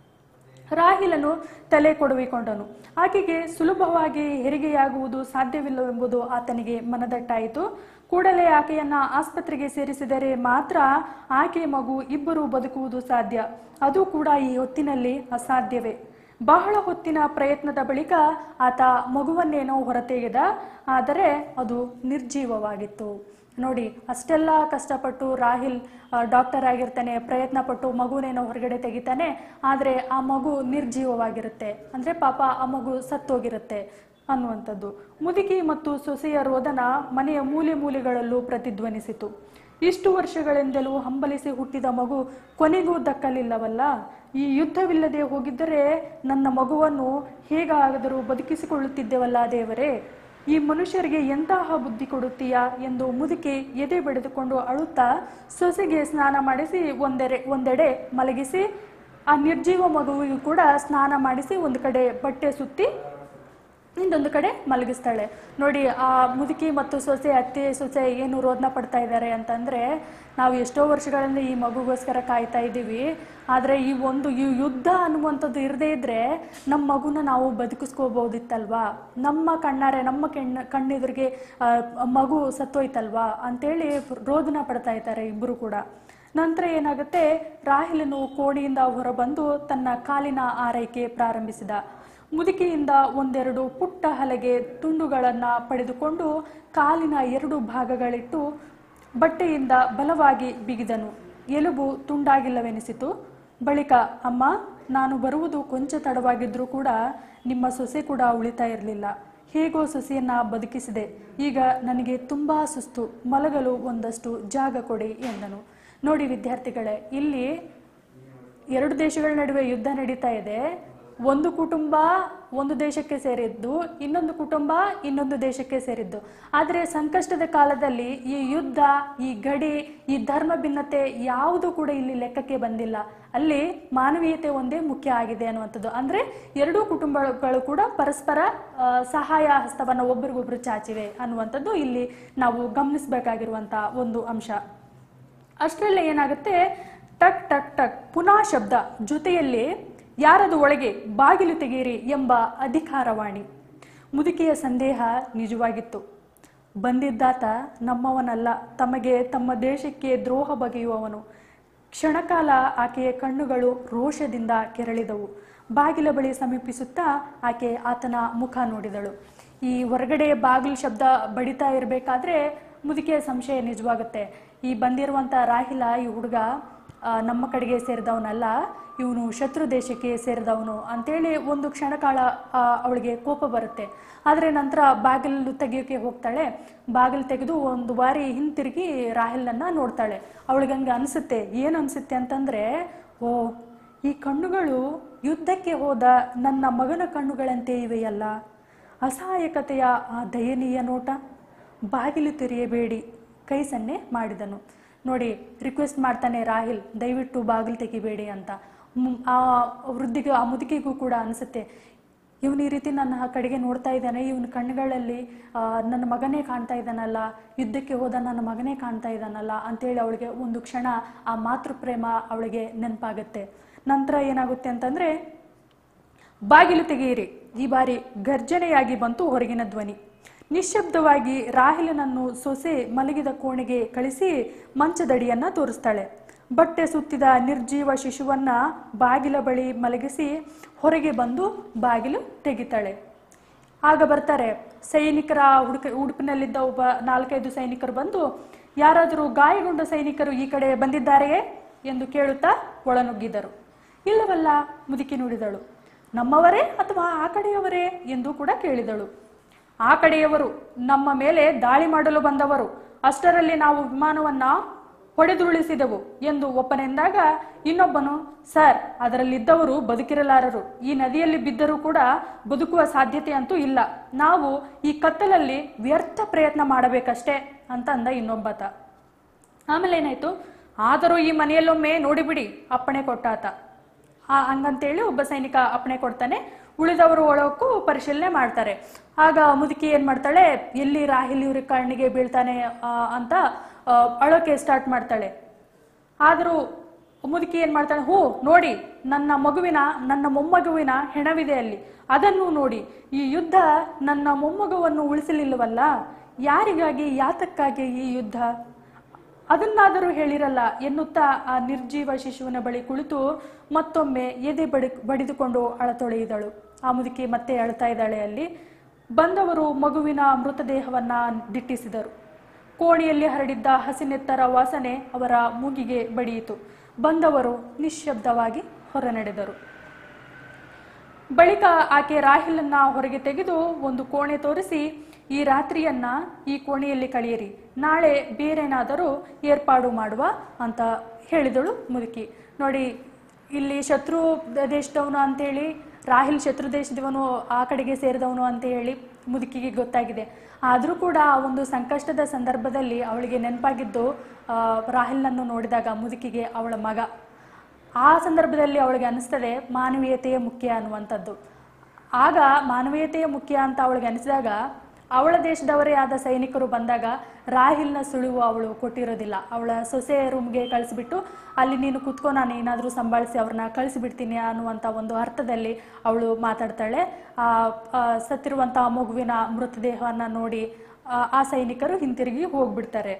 ರಾಹಿಲನು ತಲೆ ಕೊಡವಿಕೊಂಡನು ಆಕೆಗೆ ಸುಲಭವಾಗಿ ಹೆರಿಗೆಯಾಗುವುದು ಸಾಧ್ಯವಿಲ್ಲವೆಂಬುದು ಆತನಿಗೆ ಮನದಟ್ಟಾಯಿತು ಕೂಡಲೇ ಆಕೆಯನ್ನ ಆಸ್ಪತ್ರೆಗೆ ಸೇರಿಸಿದರೆ ಮಾತ್ರ ಆಕೆ ಮಗು ಇಬ್ಬರು ಬದುಕುವುದು ಸಾಧ್ಯ ಅದು ಕೂಡ ಈ ಹೊತ್ತಿನಲ್ಲಿ ಅಸಾಧ್ಯವೇ ಬಹಳ ಹೊತ್ತಿನ ಪ್ರಯತ್ನದ ಬಳಿಕ ಆತ ಮಗುವನ್ನೇನೋ ಹೊರತೆಗೆದ ಆದರೆ ಅದು ನಿರ್ಜೀವವಾಗಿತ್ತು ನೋಡಿ ಅಷ್ಟೆಲ್ಲ ಕಷ್ಟಪಟ್ಟು ರಾಹಿಲ್ ಆ, ಡಾಕ್ಟರ್ ಆಗಿರ್ತಾನೆ ಪ್ರಯತ್ನ ಪಟ್ಟು ಮಗುನೇನೋ ಹೊರಗಡೆ ತೆಗಿತಾನೆ ಆದರೆ ಆ ಮಗು ನಿರ್ಜೀವವಾಗಿರುತ್ತೆ ಅಂದರೆ ಪಾಪ ಆ ಮಗು ಸತ್ತೋಗಿರುತ್ತೆ ಅನ್ನುವಂಥದ್ದು ಮುದುಕಿ ಮತ್ತು ಸೊಸೆಯ ರೋದನ ಮನೆಯ ಮೂಲೆ ಮೂಲೆಗಳಲ್ಲೂ ಪ್ರತಿಧ್ವನಿಸಿತು ಇಷ್ಟು ವರ್ಷಗಳಿಂದಲೂ ಹಂಬಲಿಸಿ ಹುಟ್ಟಿದ ಮಗು ಕೊನೆಗೂ ದಕ್ಕಲಿಲ್ಲವಲ್ಲ ಈ ಯುದ್ಧವಿಲ್ಲದೆ ಹೋಗಿದ್ದರೆ ನನ್ನ ಮಗುವನ್ನು ಹೇಗಾದರೂ ಬದುಕಿಸಿಕೊಳ್ಳುತ್ತಿದ್ದೆವಲ್ಲ ದೇವರೇ ಈ ಮನುಷ್ಯರಿಗೆ ಎಂತಹ ಬುದ್ಧಿ ಕೊಡುತ್ತೀಯಾ ಎಂದು ಮುದುಕಿ ಎದೆ ಬಡಿದುಕೊಂಡು ಅಳುತ್ತಾ ಸೊಸೆಗೆ ಸ್ನಾನ ಮಾಡಿಸಿ ಒಂದೆಡೆ ಒಂದೆಡೆ ಮಲಗಿಸಿ ಆ ನಿರ್ಜೀವ ಮಗುವಿಗೂ ಕೂಡ ಸ್ನಾನ ಮಾಡಿಸಿ ಒಂದು ಕಡೆ ಬಟ್ಟೆ ಸುತ್ತಿ ಇನ್ನೊಂದು ಕಡೆ ಮಲಗಿಸ್ತಾಳೆ ನೋಡಿ ಆ ಮುದುಕಿ ಮತ್ತು ಸೊಸೆ ಅತ್ತೆ ಸೊಸೆ ಏನು ರೋದನ ಪಡ್ತಾ ಇದ್ದಾರೆ ಅಂತಂದ್ರೆ ನಾವು ಎಷ್ಟೋ ವರ್ಷಗಳಿಂದ ಈ ಮಗುಗೋಸ್ಕರ ಕಾಯ್ತಾ ಇದ್ದೀವಿ ಆದರೆ ಈ ಒಂದು ಈ ಯುದ್ಧ ಅನ್ನುವಂಥದ್ದು ಇರದೇ ಇದ್ರೆ ನಮ್ಮ ಮಗುನ ನಾವು ಬದುಕಿಸ್ಕೋಬಹುದಿತ್ತಲ್ವಾ ನಮ್ಮ ಕಣ್ಣಾರೆ ನಮ್ಮ ಕಣ್ಣ ಕಣ್ಣೆದುರಿಗೆ ಆ, ಮಗು ಸತ್ತೋಯ್ತಲ್ವಾ ಅಂತೇಳಿ ರೋದನ ಪಡ್ತಾ ಇದ್ದಾರೆ ಇಬ್ಬರು ಕೂಡ ನಂತರ ಏನಾಗುತ್ತೆ ರಾಹಿಲನು ಕೋಣೆಯಿಂದ ಹೊರಬಂದು ತನ್ನ ಕಾಲಿನ ಆರೈಕೆ ಪ್ರಾರಂಭಿಸಿದ ಮುದುಕಿಯಿಂದ ಒಂದೆರಡು ಪುಟ್ಟ ಹಲಗೆ ತುಂಡುಗಳನ್ನು ಪಡೆದುಕೊಂಡು ಕಾಲಿನ ಎರಡು ಭಾಗಗಳಿಟ್ಟು ಬಟ್ಟೆಯಿಂದ ಬಲವಾಗಿ ಬಿಗಿದನು ಎಲುಬು ತುಂಡಾಗಿಲ್ಲವೆನಿಸಿತು ಬಳಿಕ ಅಮ್ಮ ನಾನು ಬರುವುದು ಕೊಂಚ ತಡವಾಗಿದ್ರೂ ಕೂಡ ನಿಮ್ಮ ಸೊಸೆ ಕೂಡ ಉಳಿತಾ ಇರಲಿಲ್ಲ ಹೇಗೋ ಸೊಸೆಯನ್ನ ಬದುಕಿಸಿದೆ ಈಗ ನನಗೆ ತುಂಬಾ ಸುಸ್ತು ಮಲಗಲು ಒಂದಷ್ಟು ಜಾಗ ಕೊಡಿ ಎಂದನು ನೋಡಿ ವಿದ್ಯಾರ್ಥಿಗಳೇ ಇಲ್ಲಿ ಎರಡು ದೇಶಗಳ ನಡುವೆ ಯುದ್ಧ ನಡೀತಾ ಇದೆ ಒಂದು ಕುಟುಂಬ ಒಂದು ದೇಶಕ್ಕೆ ಸೇರಿದ್ದು ಇನ್ನೊಂದು ಕುಟುಂಬ ಇನ್ನೊಂದು ದೇಶಕ್ಕೆ ಸೇರಿದ್ದು ಆದರೆ ಸಂಕಷ್ಟದ ಕಾಲದಲ್ಲಿ ಈ ಯುದ್ಧ ಈ ಗಡಿ ಈ ಧರ್ಮ ಭಿನ್ನತೆ ಯಾವುದು ಕೂಡ ಇಲ್ಲಿ ಲೆಕ್ಕಕ್ಕೆ ಬಂದಿಲ್ಲ ಅಲ್ಲಿ ಮಾನವೀಯತೆ ಒಂದೇ ಮುಖ್ಯ ಆಗಿದೆ ಅನ್ನುವಂಥದ್ದು ಅಂದ್ರೆ ಎರಡೂ ಕುಟುಂಬಗಳು ಕೂಡ ಪರಸ್ಪರ ಆ, ಸಹಾಯ ಹಸ್ತವನ್ನು ಒಬ್ಬರಿಗೊಬ್ರು ಚಾಚಿವೆ ಅನ್ನುವಂಥದ್ದು ಇಲ್ಲಿ ನಾವು ಗಮನಿಸಬೇಕಾಗಿರುವಂತ ಒಂದು ಅಂಶ ಅಷ್ಟರಲ್ಲೇ ಏನಾಗುತ್ತೆ ಟಕ್ ಟಕ್ ಟಕ್ ಪುನಃ ಶಬ್ದ ಜೊತೆಯಲ್ಲಿ ಯಾರದು ಒಳಗೆ ಬಾಗಿಲು ತೆಗೀರಿ ಎಂಬ ಅಧಿಕಾರವಾಣಿ ಮುದುಕಿಯ ಸಂದೇಹ ನಿಜವಾಗಿತ್ತು ಬಂದಿದ್ದಾತ ನಮ್ಮವನಲ್ಲ ತಮಗೆ ತಮ್ಮ ದೇಶಕ್ಕೆ ದ್ರೋಹ ಬಗೆಯುವವನು ಕ್ಷಣಕಾಲ ಆಕೆಯ ಕಣ್ಣುಗಳು ರೋಷದಿಂದ ಕೆರಳಿದವು ಬಾಗಿಲ ಬಳಿ ಸಮೀಪಿಸುತ್ತಾ ಆಕೆ ಆತನ ಮುಖ ನೋಡಿದಳು ಈ ಹೊರಗಡೆ ಬಾಗಿಲು ಶಬ್ದ ಬಡಿತಾ ಇರಬೇಕಾದ್ರೆ ಮುದುಕಿಯ ಸಂಶಯ ನಿಜವಾಗುತ್ತೆ ಈ ಬಂದಿರುವಂಥ ರಾಹಿಲ ಈ ಹುಡುಗ ಆ, ನಮ್ಮ ಕಡೆಗೆ ಸೇರಿದವನಲ್ಲ ಇವನು ಶತ್ರು ದೇಶಕ್ಕೆ ಸೇರಿದವನು ಅಂತೇಳಿ ಒಂದು ಕ್ಷಣಕಾಲ ಆ, ಅವಳಿಗೆ ಕೋಪ ಬರುತ್ತೆ ಆದರೆ ನಂತರ ಬಾಗಿಲು ತೆಗಿಯೋಕೆ ಹೋಗ್ತಾಳೆ ಬಾಗಿಲು ತೆಗೆದು ಒಂದು ಬಾರಿ ಹಿಂತಿರುಗಿ ರಾಹಿಲನ್ನ ನೋಡ್ತಾಳೆ ಅವಳಿಗೆ ಹಂಗೆ ಅನಿಸುತ್ತೆ ಏನು ಅನಿಸುತ್ತೆ ಅಂತಂದರೆ ಓ ಈ ಕಣ್ಣುಗಳು ಯುದ್ಧಕ್ಕೆ ಹೋದ ನನ್ನ ಮಗನ ಕಣ್ಣುಗಳಂತೆ ಇವೆಯಲ್ಲ ಅಸಹಾಯಕತೆಯ ಆ ದಯನೀಯ ನೋಟ ಬಾಗಿಲು ತೆರೆಯಬೇಡಿ ಕೈ ಸನ್ನೆ ಮಾಡಿದನು ನೋಡಿ ರಿಕ್ವೆಸ್ಟ್ ಮಾಡ್ತಾನೆ ರಾಹಿಲ್ ದಯವಿಟ್ಟು ಬಾಗಿಲು ತೆಗಿಬೇಡಿ ಅಂತ ಮ್- ಆ ವೃದ್ಧಿಗೂ ಆ ಮುದುಕಿಗೂ ಕೂಡ ಅನಿಸುತ್ತೆ ಇವನು ಈ ರೀತಿ ನನ್ನ ಕಡೆಗೆ ನೋಡ್ತಾ ಇದ್ದಾನೆ ಇವನ ಕಣ್ಣುಗಳಲ್ಲಿ ಆ, ನನ್ನ ಮಗನೇ ಕಾಣ್ತಾ ಇದ್ದಾನಲ್ಲ ಯುದ್ಧಕ್ಕೆ ಹೋದ ನನ್ನ ಮಗನೇ ಕಾಣ್ತಾ ಇದ್ದಾನಲ್ಲ ಅಂತೇಳಿ ಅವಳಿಗೆ ಒಂದು ಕ್ಷಣ ಆ ಮಾತೃ ಪ್ರೇಮ ಅವಳಿಗೆ ನೆನಪಾಗುತ್ತೆ ನಂತರ ಏನಾಗುತ್ತೆ ಅಂತಂದ್ರೆ ಬಾಗಿಲು ತೆಗೆಯಿರಿ ಈ ಬಾರಿ ಗರ್ಜನೆಯಾಗಿ ಬಂತು ಹೊರಗಿನ ಧ್ವನಿ ನಿಶ್ಶಬ್ದವಾಗಿ ರಾಹಿಲನನ್ನು ಸೊಸೆ ಮಲಗಿದ ಕೋಣೆಗೆ ಕಳಿಸಿ ಮಂಚದಡಿಯನ್ನ ತೋರಿಸ್ತಾಳೆ ಬಟ್ಟೆ ಸುತ್ತಿದ ನಿರ್ಜೀವ ಶಿಶುವನ್ನ ಬಾಗಿಲ ಬಳಿ ಮಲಗಿಸಿ ಹೊರಗೆ ಬಂದು ಬಾಗಿಲು ತೆಗಿತಾಳೆ ಆಗ ಬರ್ತಾರೆ ಸೈನಿಕರ ಹುಡುಕ ಉಡುಪಿನಲ್ಲಿದ್ದ ಒಬ್ಬ ನಾಲ್ಕೈದು ಸೈನಿಕರು ಬಂದು ಯಾರಾದರೂ ಗಾಯಗೊಂಡ ಸೈನಿಕರು ಈ ಕಡೆ ಬಂದಿದ್ದಾರೆಯೇ ಎಂದು ಕೇಳುತ್ತಾ ಒಳನುಗ್ಗಿದರು ಇಲ್ಲವಲ್ಲ ಮುದುಕಿ ನುಡಿದಳು ನಮ್ಮವರೇ ಅಥವಾ ಆ ಕಡೆಯವರೇ ಎಂದು ಕೂಡ ಕೇಳಿದಳು ಆ ಕಡೆಯವರು ನಮ್ಮ ಮೇಲೆ ದಾಳಿ ಮಾಡಲು ಬಂದವರು ಅಷ್ಟರಲ್ಲಿ ನಾವು ವಿಮಾನವನ್ನ ಹೊಡೆದುರುಳಿಸಿದೆವು ಎಂದು ಒಪ್ಪನೆಂದಾಗ ಇನ್ನೊಬ್ಬನು ಸರ್ ಅದರಲ್ಲಿದ್ದವರು ಬದುಕಿರಲಾರರು ಈ ನದಿಯಲ್ಲಿ ಬಿದ್ದರೂ ಕೂಡ ಬದುಕುವ ಸಾಧ್ಯತೆ ಅಂತೂ ಇಲ್ಲ ನಾವು ಈ ಕತ್ತಲಲ್ಲಿ ವ್ಯರ್ಥ ಪ್ರಯತ್ನ ಮಾಡಬೇಕಷ್ಟೇ ಅಂತ ಅಂದ ಇನ್ನೊಬ್ಬಾತ ಆಮೇಲೆ ಏನಾಯ್ತು ಆದರೂ ಈ ಮನೆಯಲ್ಲೊಮ್ಮೆ ನೋಡಿಬಿಡಿ ಅಪ್ಪಣೆ ಕೊಟ್ಟಾತ ಆ ಹಂಗಂತೇಳಿ ಒಬ್ಬ ಸೈನಿಕ ಅಪ್ಪಣೆ ಕೊಡ್ತಾನೆ ಉಳಿದವರು ಒಳಕ್ಕೂ ಪರಿಶೀಲನೆ ಮಾಡ್ತಾರೆ ಆಗ ಮುದುಕಿ ಏನ್ ಮಾಡ್ತಾಳೆ ಎಲ್ಲಿ ರಾಹಿಲ್ ಇವ್ರ ಕಣ್ಣಿಗೆ ಬೀಳ್ತಾನೆ ಆ, ಅಂತ ಆ, ಅಳೋಕೆ ಸ್ಟಾರ್ಟ್ ಮಾಡ್ತಾಳೆ ಆದರೂ ಮುದುಕಿ ಏನ್ ಮಾಡ್ತಾಳೆ ಹೋ ನೋಡಿ ನನ್ನ ಮಗುವಿನ ನನ್ನ ಮೊಮ್ಮಗುವಿನ ಹೆಣವಿದೆ ಅಲ್ಲಿ ಅದನ್ನು ನೋಡಿ ಈ ಯುದ್ಧ ನನ್ನ ಮೊಮ್ಮಗುವನ್ನು ಉಳಿಸಲಿಲ್ಲವಲ್ಲ ಯಾರಿಗಾಗಿ ಯಾತಕ್ಕಾಗಿ ಈ ಯುದ್ಧ ಅದನ್ನಾದರೂ ಹೇಳಿರಲ್ಲ ಎನ್ನುತ್ತಾ ಆ ನಿರ್ಜೀವ ಶಿಶುವಿನ ಬಳಿ ಕುಳಿತು ಮತ್ತೊಮ್ಮೆ ಎದೆ ಬಡಿ ಬಡಿದುಕೊಂಡು ಅಳತೊಳೆಯಿದಳು ಆ ಮುದುಕಿ ಮತ್ತೆ ಅಳ್ತಾ ಇದ್ದಾಳೆ ಅಲ್ಲಿ ಬಂದವರು ಮಗುವಿನ ಮೃತದೇಹವನ್ನ ದಿಟ್ಟಿಸಿದರು ಕೋಣೆಯಲ್ಲಿ ಹರಡಿದ್ದ ಹಸಿನೆತ್ತರ ವಾಸನೆ ಅವರ ಮೂಗಿಗೆ ಬಡಿಯಿತು ಬಂದವರು ನಿಶ್ಶಬ್ದವಾಗಿ ಹೊರನಡೆದರು ಬಳಿಕ ಆಕೆ ರಾಹಿಲನ್ನ ಹೊರಗೆ ತೆಗೆದು ಒಂದು ಕೋಣೆ ತೋರಿಸಿ ಈ ರಾತ್ರಿಯನ್ನ ಈ ಕೋಣೆಯಲ್ಲಿ ಕಳೆಯಿರಿ ನಾಳೆ ಬೇರೇನಾದರೂ ಏರ್ಪಾಡು ಮಾಡುವ ಅಂತ ಹೇಳಿದಳು ಮುದುಕಿ ನೋಡಿ ಇಲ್ಲಿ ಶತ್ರು ದೇಶದವನು ಅಂತೇಳಿ ರಾಹಿಲ್ ಶತ್ರು ದೇಶದವನು ಆ ಕಡೆಗೆ ಸೇರಿದವನು ಅಂತ ಹೇಳಿ ಮುದುಕಿಗೆ ಗೊತ್ತಾಗಿದೆ ಆದರೂ ಕೂಡ ಆ ಒಂದು ಸಂಕಷ್ಟದ ಸಂದರ್ಭದಲ್ಲಿ ಅವಳಿಗೆ ನೆನಪಾಗಿದ್ದು ಆ, ರಾಹಿಲ್ನನ್ನು ನೋಡಿದಾಗ ಮುದುಕಿಗೆ ಅವಳ ಮಗ ಆ ಸಂದರ್ಭದಲ್ಲಿ ಅವಳಿಗೆ ಅನಿಸ್ತದೆ ಮಾನವೀಯತೆಯೇ ಮುಖ್ಯ ಅನ್ನುವಂಥದ್ದು ಆಗ ಮಾನವೀಯತೆಯೇ ಮುಖ್ಯ ಅಂತ ಅವಳಿಗೆ ಅನಿಸಿದಾಗ ಅವಳ ದೇಶದವರೇ ಆದ ಸೈನಿಕರು ಬಂದಾಗ ರಾಹಿಲ್ನ ಸುಳಿವು ಅವಳು ಕೊಟ್ಟಿರೋದಿಲ್ಲ ಅವಳ ಸೊಸೆ ರೂಮ್ಗೆ ಕಳಿಸ್ಬಿಟ್ಟು ಅಲ್ಲಿ ನೀನು ಕುತ್ಕೋ ನಾನು ಏನಾದರೂ ಸಂಭಾಳಿಸಿ ಅವ್ರನ್ನ ಕಳಿಸಿಬಿಡ್ತೀನಿ ಅನ್ನುವಂಥ ಒಂದು ಅರ್ಥದಲ್ಲಿ ಅವಳು ಮಾತಾಡ್ತಾಳೆ ಆ ಆ, ಸತ್ತಿರುವಂಥ ಮಗುವಿನ ಮೃತದೇಹವನ್ನು ನೋಡಿ ಆ, ಆ ಸೈನಿಕರು ಹಿಂತಿರುಗಿ ಹೋಗ್ಬಿಡ್ತಾರೆ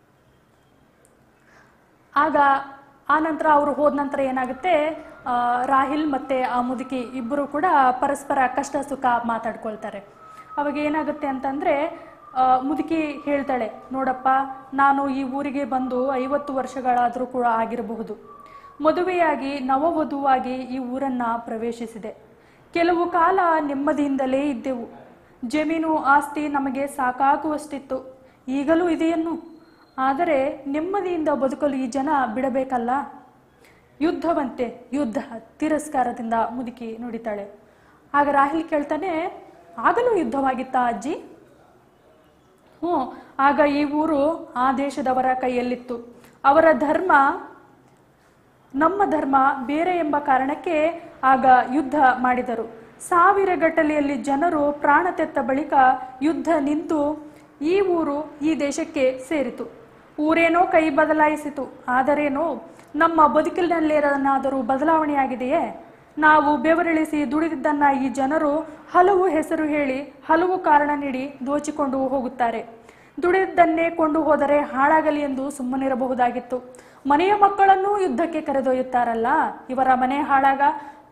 ಆಗ ಆ ನಂತರ ಅವರು ಹೋದ ನಂತರ ಏನಾಗುತ್ತೆ ಆ, ರಾಹಿಲ್ ಮತ್ತೆ ಆ ಮುದುಕಿ ಇಬ್ಬರು ಕೂಡ ಪರಸ್ಪರ ಕಷ್ಟ ಸುಖ ಮಾತಾಡ್ಕೊಳ್ತಾರೆ ಅವಾಗ ಏನಾಗುತ್ತೆ ಅಂತಂದ್ರೆ ಆ, ಮುದುಕಿ ಹೇಳ್ತಾಳೆ ನೋಡಪ್ಪ ನಾನು ಈ ಊರಿಗೆ ಬಂದು ಐವತ್ತು ವರ್ಷಗಳಾದರೂ ಕೂಡ ಆಗಿರಬಹುದು ಮದುವೆಯಾಗಿ ನವವಧುವಾಗಿ ಈ ಊರನ್ನ ಪ್ರವೇಶಿಸಿದೆ ಕೆಲವು ಕಾಲ ನೆಮ್ಮದಿಯಿಂದಲೇ ಇದ್ದೆವು ಜಮೀನು ಆಸ್ತಿ ನಮಗೆ ಸಾಕಾಗುವಷ್ಟಿತ್ತು ಈಗಲೂ ಇದೆಯನ್ನು ಆದರೆ ನೆಮ್ಮದಿಯಿಂದ ಬದುಕಲು ಈ ಜನ ಬಿಡಬೇಕಲ್ಲ ಯುದ್ಧವಂತೆ ಯುದ್ಧ ತಿರಸ್ಕಾರದಿಂದ ಮುದುಕಿ ನುಡಿತಾಳೆ ಆಗ ರಾಹಿಲ್ ಕೇಳ್ತಾನೆ ಆಗಲೂ ಯುದ್ಧವಾಗಿತ್ತಾ ಅಜ್ಜಿ ಹ್ಞೂ ಆಗ ಈ ಊರು ಆ ದೇಶದವರ ಕೈಯಲ್ಲಿತ್ತು ಅವರ ಧರ್ಮ ನಮ್ಮ ಧರ್ಮ ಬೇರೆ ಎಂಬ ಕಾರಣಕ್ಕೆ ಆಗ ಯುದ್ಧ ಮಾಡಿದರು ಸಾವಿರ ಗಟ್ಟಲೆಯಲ್ಲಿ ಜನರು ಪ್ರಾಣ ತೆತ್ತ ಬಳಿಕ ಯುದ್ಧ ನಿಂತು ಈ ಊರು ಈ ದೇಶಕ್ಕೆ ಸೇರಿತು ಊರೇನೋ ಕೈ ಬದಲಾಯಿಸಿತು ಆದರೇನೋ ನಮ್ಮ ಬದುಕಿನಲ್ಲೇನಾದರೂ ಬದಲಾವಣೆಯಾಗಿದೆಯೇ ನಾವು ಬೆವರಿಳಿಸಿ ದುಡಿದಿದ್ದನ್ನ ಈ ಜನರು ಹಲವು ಹೆಸರು ಹೇಳಿ ಹಲವು ಕಾರಣ ನೀಡಿ ದೋಚಿಕೊಂಡು ಹೋಗುತ್ತಾರೆ ದುಡಿದನ್ನೇ ಕೊಂಡು ಹೋದರೆ ಹಾಳಾಗಲಿ ಎಂದು ಸುಮ್ಮನಿರಬಹುದಾಗಿತ್ತು ಮನೆಯ ಮಕ್ಕಳನ್ನೂ ಯುದ್ಧಕ್ಕೆ ಕರೆದೊಯ್ಯುತ್ತಾರಲ್ಲ ಇವರ ಮನೆ ಹಾಳಾಗ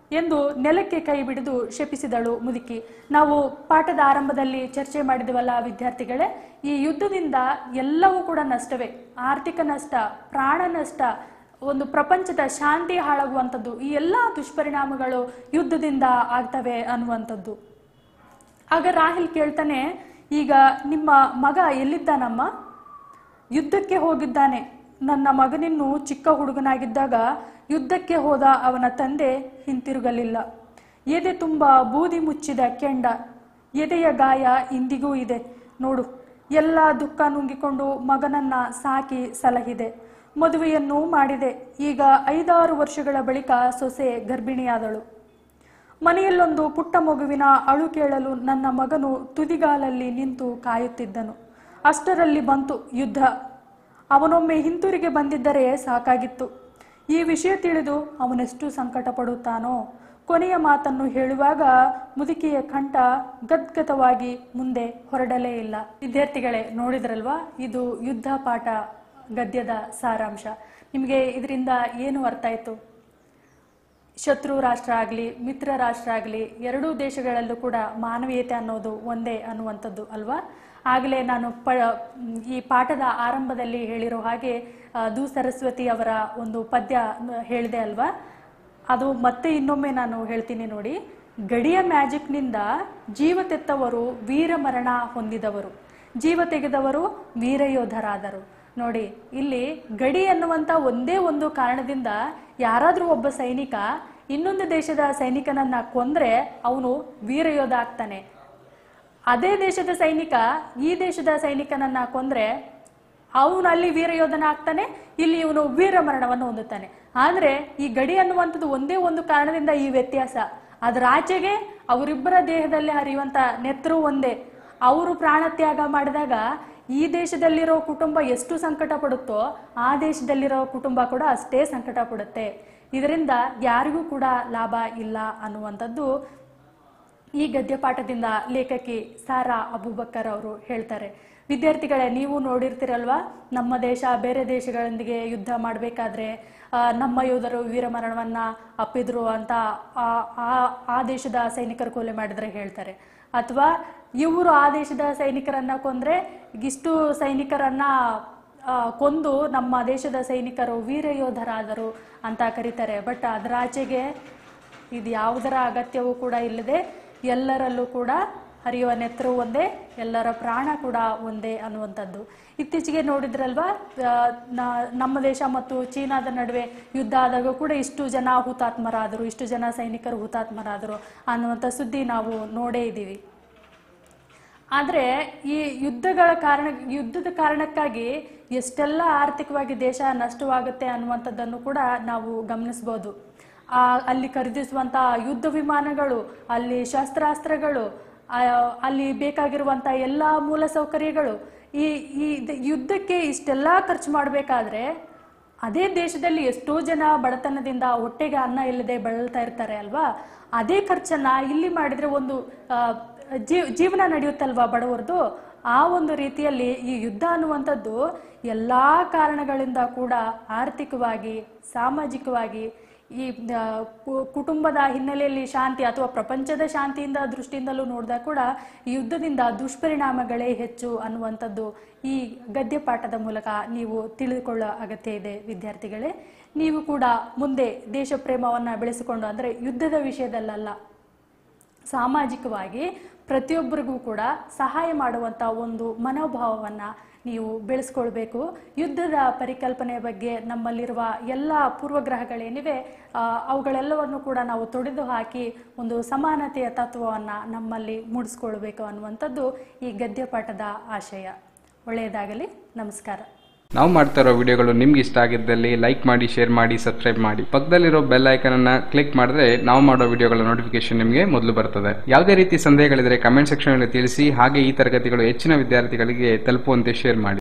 ಎಂದು ನೆಲಕ್ಕೆ ಕೈ ಬಿಡಿದು ಶಪಿಸಿದಳು ಮುದುಕಿ ನಾವು ಪಾಠದ ಆರಂಭದಲ್ಲಿ ಚರ್ಚೆ ಮಾಡಿದವಲ್ಲ ವಿದ್ಯಾರ್ಥಿಗಳೇ ಈ ಯುದ್ಧದಿಂದ ಎಲ್ಲವೂ ಕೂಡ ನಷ್ಟವೇ ಆರ್ಥಿಕ ನಷ್ಟ ಪ್ರಾಣ ನಷ್ಟ ಒಂದು ಪ್ರಪಂಚದ ಶಾಂತಿ ಹಾಳಾಗುವಂಥದ್ದು ಈ ಎಲ್ಲ ದುಷ್ಪರಿಣಾಮಗಳು ಯುದ್ಧದಿಂದ ಆಗ್ತವೆ ಅನ್ನುವಂಥದ್ದು ಆಗ ರಾಹಿಲ್ ಕೇಳ್ತಾನೆ ಈಗ ನಿಮ್ಮ ಮಗ ಎಲ್ಲಿದ್ದಾನಮ್ಮ ಯುದ್ಧಕ್ಕೆ ಹೋಗಿದ್ದಾನೆ ನನ್ನ ಮಗನಿನ್ನು ಚಿಕ್ಕ ಹುಡುಗನಾಗಿದ್ದಾಗ ಯುದ್ಧಕ್ಕೆ ಹೋದ ಅವನ ತಂದೆ ಹಿಂತಿರುಗಲಿಲ್ಲ ಎದೆ ತುಂಬ ಬೂದಿ ಮುಚ್ಚಿದ ಕೆಂಡ ಎದೆಯ ಗಾಯ ಇಂದಿಗೂ ಇದೆ ನೋಡು ಎಲ್ಲ ದುಃಖ ನುಂಗಿಕೊಂಡು ಮಗನನ್ನ ಸಾಕಿ ಸಲಹಿದೆ ಮದುವೆಯನ್ನು ಮಾಡಿದೆ ಈಗ ಐದಾರು ವರ್ಷಗಳ ಬಳಿಕ ಸೊಸೆ ಗರ್ಭಿಣಿಯಾದಳು ಮನೆಯಲ್ಲೊಂದು ಪುಟ್ಟ ಮಗುವಿನ ಅಳು ಕೇಳಲು ನನ್ನ ಮಗನು ತುದಿಗಾಲಲ್ಲಿ ನಿಂತು ಕಾಯುತ್ತಿದ್ದನು ಅಷ್ಟರಲ್ಲಿ ಬಂತು ಯುದ್ಧ ಅವನೊಮ್ಮೆ ಹಿಂತಿರುಗಿ ಬಂದಿದ್ದರೆ ಸಾಕಾಗಿತ್ತು ಈ ವಿಷಯ ತಿಳಿದು ಅವನೆಷ್ಟು ಸಂಕಟ ಪಡುತ್ತಾನೋ ಕೊನೆಯ ಮಾತನ್ನು ಹೇಳುವಾಗ ಮುದುಕಿಯ ಕಂಠ ಗದ್ಗದವಾಗಿ ಮುಂದೆ ಹೊರಡಲೇ ಇಲ್ಲ ವಿದ್ಯಾರ್ಥಿಗಳೇ ನೋಡಿದ್ರಲ್ವಾ ಇದು ಯುದ್ಧ ಪಾಠ ಗದ್ಯದ ಸಾರಾಂಶ ನಿಮಗೆ ಇದರಿಂದ ಏನು ಅರ್ಥ ಆಯಿತು ಶತ್ರು ರಾಷ್ಟ್ರ ಆಗಲಿ ಮಿತ್ರ ರಾಷ್ಟ್ರ ಆಗಲಿ ಎರಡೂ ದೇಶಗಳಲ್ಲೂ ಕೂಡ ಮಾನವೀಯತೆ ಅನ್ನೋದು ಒಂದೇ ಅನ್ನುವಂಥದ್ದು ಅಲ್ವಾ ಆಗಲೇ ನಾನು ಪ ಈ ಪಾಠದ ಆರಂಭದಲ್ಲಿ ಹೇಳಿರೋ ಹಾಗೆ ಆ, ದು ಸರಸ್ವತಿ ಅವರ ಒಂದು ಪದ್ಯ ಹೇಳಿದೆ ಅಲ್ವಾ ಅದು ಮತ್ತೆ ಇನ್ನೊಮ್ಮೆ ನಾನು ಹೇಳ್ತೀನಿ ನೋಡಿ ಗಡಿಯ ಮ್ಯಾಜಿಕ್ನಿಂದ ಜೀವ ತೆತ್ತವರು ವೀರ ಮರಣ ಹೊಂದಿದವರು ಜೀವ ತೆಗೆದವರು ವೀರಯೋಧರಾದರು ನೋಡಿ ಇಲ್ಲಿ ಗಡಿ ಅನ್ನುವಂಥ ಒಂದೇ ಒಂದು ಕಾರಣದಿಂದ ಯಾರಾದರೂ ಒಬ್ಬ ಸೈನಿಕ ಇನ್ನೊಂದು ದೇಶದ ಸೈನಿಕನನ್ನ ಕೊಂದ್ರೆ ಅವನು ವೀರಯೋಧ ಆಗ್ತಾನೆ ಅದೇ ದೇಶದ ಸೈನಿಕ ಈ ದೇಶದ ಸೈನಿಕನನ್ನ ಕೊಂದ್ರೆ ಅವನು ಅಲ್ಲಿ ವೀರಯೋಧನ ಆಗ್ತಾನೆ ಇಲ್ಲಿ ಇವನು ವೀರ ಮರಣವನ್ನು ಹೊಂದುತ್ತಾನೆ ಆದ್ರೆ ಈ ಗಡಿ ಅನ್ನುವಂಥದ್ದು ಒಂದೇ ಒಂದು ಕಾರಣದಿಂದ ಈ ವ್ಯತ್ಯಾಸ ಅದರ ಆಚೆಗೆ ಅವರಿಬ್ಬರ ದೇಹದಲ್ಲಿ ಹರಿಯುವಂತ ನೆತ್ತರು ಒಂದೇ ಅವರು ಪ್ರಾಣ ತ್ಯಾಗ ಮಾಡಿದಾಗ ಈ ದೇಶದಲ್ಲಿರೋ ಕುಟುಂಬ ಎಷ್ಟು ಸಂಕಟ ಪಡುತ್ತೋ ಆ ದೇಶದಲ್ಲಿರೋ ಕುಟುಂಬ ಕೂಡ ಅಷ್ಟೇ ಸಂಕಟ ಪಡುತ್ತೆ ಇದರಿಂದ ಯಾರಿಗೂ ಕೂಡ ಲಾಭ ಇಲ್ಲ ಅನ್ನುವಂಥದ್ದು ಈ ಗದ್ಯಪಾಠದಿಂದ ಲೇಖಕಿ ಸಾರಾ ಅಬೂಬಕ್ಕರ್ ಅವರು ಹೇಳ್ತಾರೆ ವಿದ್ಯಾರ್ಥಿಗಳೇ ನೀವು ನೋಡಿರ್ತೀರಲ್ವಾ ನಮ್ಮ ದೇಶ ಬೇರೆ ದೇಶಗಳೊಂದಿಗೆ ಯುದ್ಧ ಮಾಡಬೇಕಾದ್ರೆ ನಮ್ಮ ಯೋಧರು ವೀರಮರಣವನ್ನ ಅಪ್ಪಿದ್ರು ಅಂತ ಆ- ಆ- ಆ ದೇಶದ ಸೈನಿಕರು ಕೊಲೆ ಮಾಡಿದ್ರೆ ಹೇಳ್ತಾರೆ ಅಥವಾ ಇವರು ಆ ದೇಶದ ಸೈನಿಕರನ್ನ ಕೊಂದ್ರೆ ಇಷ್ಟು ಸೈನಿಕರನ್ನ ಆ, ಕೊಂದು ನಮ್ಮ ದೇಶದ ಸೈನಿಕರು ವೀರ ಯೋಧರಾದರು ಅಂತ ಕರೀತಾರೆ ಬಟ್ ಅದರಾಚೆಗೆ ಇದು ಯಾವುದರ ಅಗತ್ಯವೂ ಕೂಡ ಇಲ್ಲದೆ ಎಲ್ಲರಲ್ಲೂ ಕೂಡ ಹರಿಯುವ ನೆತ್ತರು ಒಂದೇ ಎಲ್ಲರ ಪ್ರಾಣ ಕೂಡ ಒಂದೇ ಅನ್ನುವಂಥದ್ದು ಇತ್ತೀಚೆಗೆ ನೋಡಿದ್ರಲ್ವಾ ಆ, ನ- ನಮ್ಮ ದೇಶ ಮತ್ತು ಚೀನಾದ ನಡುವೆ ಯುದ್ಧ ಆದಾಗ ಕೂಡ ಇಷ್ಟು ಜನ ಹುತಾತ್ಮರಾದರು ಇಷ್ಟು ಜನ ಸೈನಿಕರು ಹುತಾತ್ಮರಾದರು ಅನ್ನುವಂಥ ಸುದ್ದಿ ನಾವು ನೋಡೇ ಇದ್ದೀವಿ ಆದರೆ ಈ ಯುದ್ಧಗಳ ಕಾರಣ ಯುದ್ಧದ ಕಾರಣಕ್ಕಾಗಿ ಎಷ್ಟೆಲ್ಲ ಆರ್ಥಿಕವಾಗಿ ದೇಶ ನಷ್ಟವಾಗುತ್ತೆ ಅನ್ನುವಂಥದ್ದನ್ನು ಕೂಡ ನಾವು ಗಮನಿಸ್ಬೋದು ಆ ಅಲ್ಲಿ ಖರೀದಿಸುವಂಥ ಯುದ್ಧ ವಿಮಾನಗಳು ಅಲ್ಲಿ ಶಸ್ತ್ರಾಸ್ತ್ರಗಳು ಆ, ಅಲ್ಲಿ ಬೇಕಾಗಿರುವಂಥ ಎಲ್ಲ ಮೂಲ ಸೌಕರ್ಯಗಳು ಈ ಈ ಇದ್- ಯುದ್ಧಕ್ಕೆ ಇಷ್ಟೆಲ್ಲ ಖರ್ಚು ಮಾಡಬೇಕಾದ್ರೆ ಅದೇ ದೇಶದಲ್ಲಿ ಎಷ್ಟೋ ಜನ ಬಡತನದಿಂದ ಹೊಟ್ಟೆಗೆ ಅನ್ನ ಇಲ್ಲದೆ ಬಳಲ್ತಾ ಇರ್ತಾರೆ ಅಲ್ವಾ ಅದೇ ಖರ್ಚನ್ನ ಇಲ್ಲಿ ಮಾಡಿದ್ರೆ ಒಂದು ಆ, ಜೀವ್ ಜೀವನ ನಡೆಯುತ್ತಲ್ವಾ ಬಡವರದು ಆ ಒಂದು ರೀತಿಯಲ್ಲಿ ಈ ಯುದ್ಧ ಅನ್ನುವಂಥದ್ದು ಎಲ್ಲಾ ಕಾರಣಗಳಿಂದ ಕೂಡ ಆರ್ಥಿಕವಾಗಿ ಸಾಮಾಜಿಕವಾಗಿ ಈ ಆ, ಕು- ಕುಟುಂಬದ ಹಿನ್ನೆಲೆಯಲ್ಲಿ ಶಾಂತಿ ಅಥವಾ ಪ್ರಪಂಚದ ಶಾಂತಿಯಿಂದ ದೃಷ್ಟಿಯಿಂದಲೂ ನೋಡಿದಾಗ ಕೂಡ ಈ ಯುದ್ಧದಿಂದ ದುಷ್ಪರಿಣಾಮಗಳೇ ಹೆಚ್ಚು ಅನ್ನುವಂಥದ್ದು ಈ ಗದ್ಯ ಪಾಠದ ಮೂಲಕ ನೀವು ತಿಳಿದುಕೊಳ್ಳೋ ಅಗತ್ಯ ಇದೆ ವಿದ್ಯಾರ್ಥಿಗಳೇ ನೀವು ಕೂಡ ಮುಂದೆ ದೇಶ ಪ್ರೇಮವನ್ನು ಬೆಳೆಸಿಕೊಂಡು ಅಂದರೆ ಯುದ್ಧದ ವಿಷಯದಲ್ಲಲ್ಲ ಸಾಮಾಜಿಕವಾಗಿ ಪ್ರತಿಯೊಬ್ಬರಿಗೂ ಕೂಡ ಸಹಾಯ ಮಾಡುವಂಥ ಒಂದು ಮನೋಭಾವವನ್ನು ನೀವು ಬೆಳೆಸ್ಕೊಳ್ಬೇಕು ಯುದ್ಧದ ಪರಿಕಲ್ಪನೆ ಬಗ್ಗೆ ನಮ್ಮಲ್ಲಿರುವ ಎಲ್ಲ ಪೂರ್ವಗ್ರಹಗಳೇನಿವೆ ಆ, ಅವುಗಳೆಲ್ಲವನ್ನು ಕೂಡ ನಾವು ತೊಡೆದು ಹಾಕಿ ಒಂದು ಸಮಾನತೆಯ ತತ್ವವನ್ನು ನಮ್ಮಲ್ಲಿ ಮೂಡಿಸ್ಕೊಳ್ಬೇಕು ಅನ್ನುವಂಥದ್ದು ಈ ಗದ್ಯಪಾಠದ ಆಶಯ ಒಳ್ಳೆಯದಾಗಲಿ ನಮಸ್ಕಾರ ನಾವು ಮಾಡ್ತಾ ಇರೋ ವಿಡಿಯೋಗಳು ನಿಮ್ಗೆ ಇಷ್ಟ ಆಗಿದ್ದಲ್ಲಿ ಲೈಕ್ ಮಾಡಿ ಶೇರ್ ಮಾಡಿ ಸಬ್ಸ್ಕ್ರೈಬ್ ಮಾಡಿ ಪಕ್ಕದಲ್ಲಿರೋ ಬೆಲ್ ಐಕನ್ ಅನ್ನ ಕ್ಲಿಕ್ ಮಾಡಿದ್ರೆ ನಾವು ಮಾಡೋ ವಿಡಿಯೋಗಳ ನೋಟಿಫಿಕೇಶನ್ ನಿಮಗೆ ಮೊದಲು ಬರ್ತದೆ ಯಾವುದೇ ರೀತಿ ಸಂದೇಹಗಳಿದ್ರೆ ಕಮೆಂಟ್ ಸೆಕ್ಷನ್ ಅಲ್ಲಿ ತಿಳಿಸಿ ಹಾಗೆ ಈ ತರಗತಿಗಳು ಹೆಚ್ಚಿನ ವಿದ್ಯಾರ್ಥಿಗಳಿಗೆ ತಲುಪುವಂತೆ ಶೇರ್ ಮಾಡಿ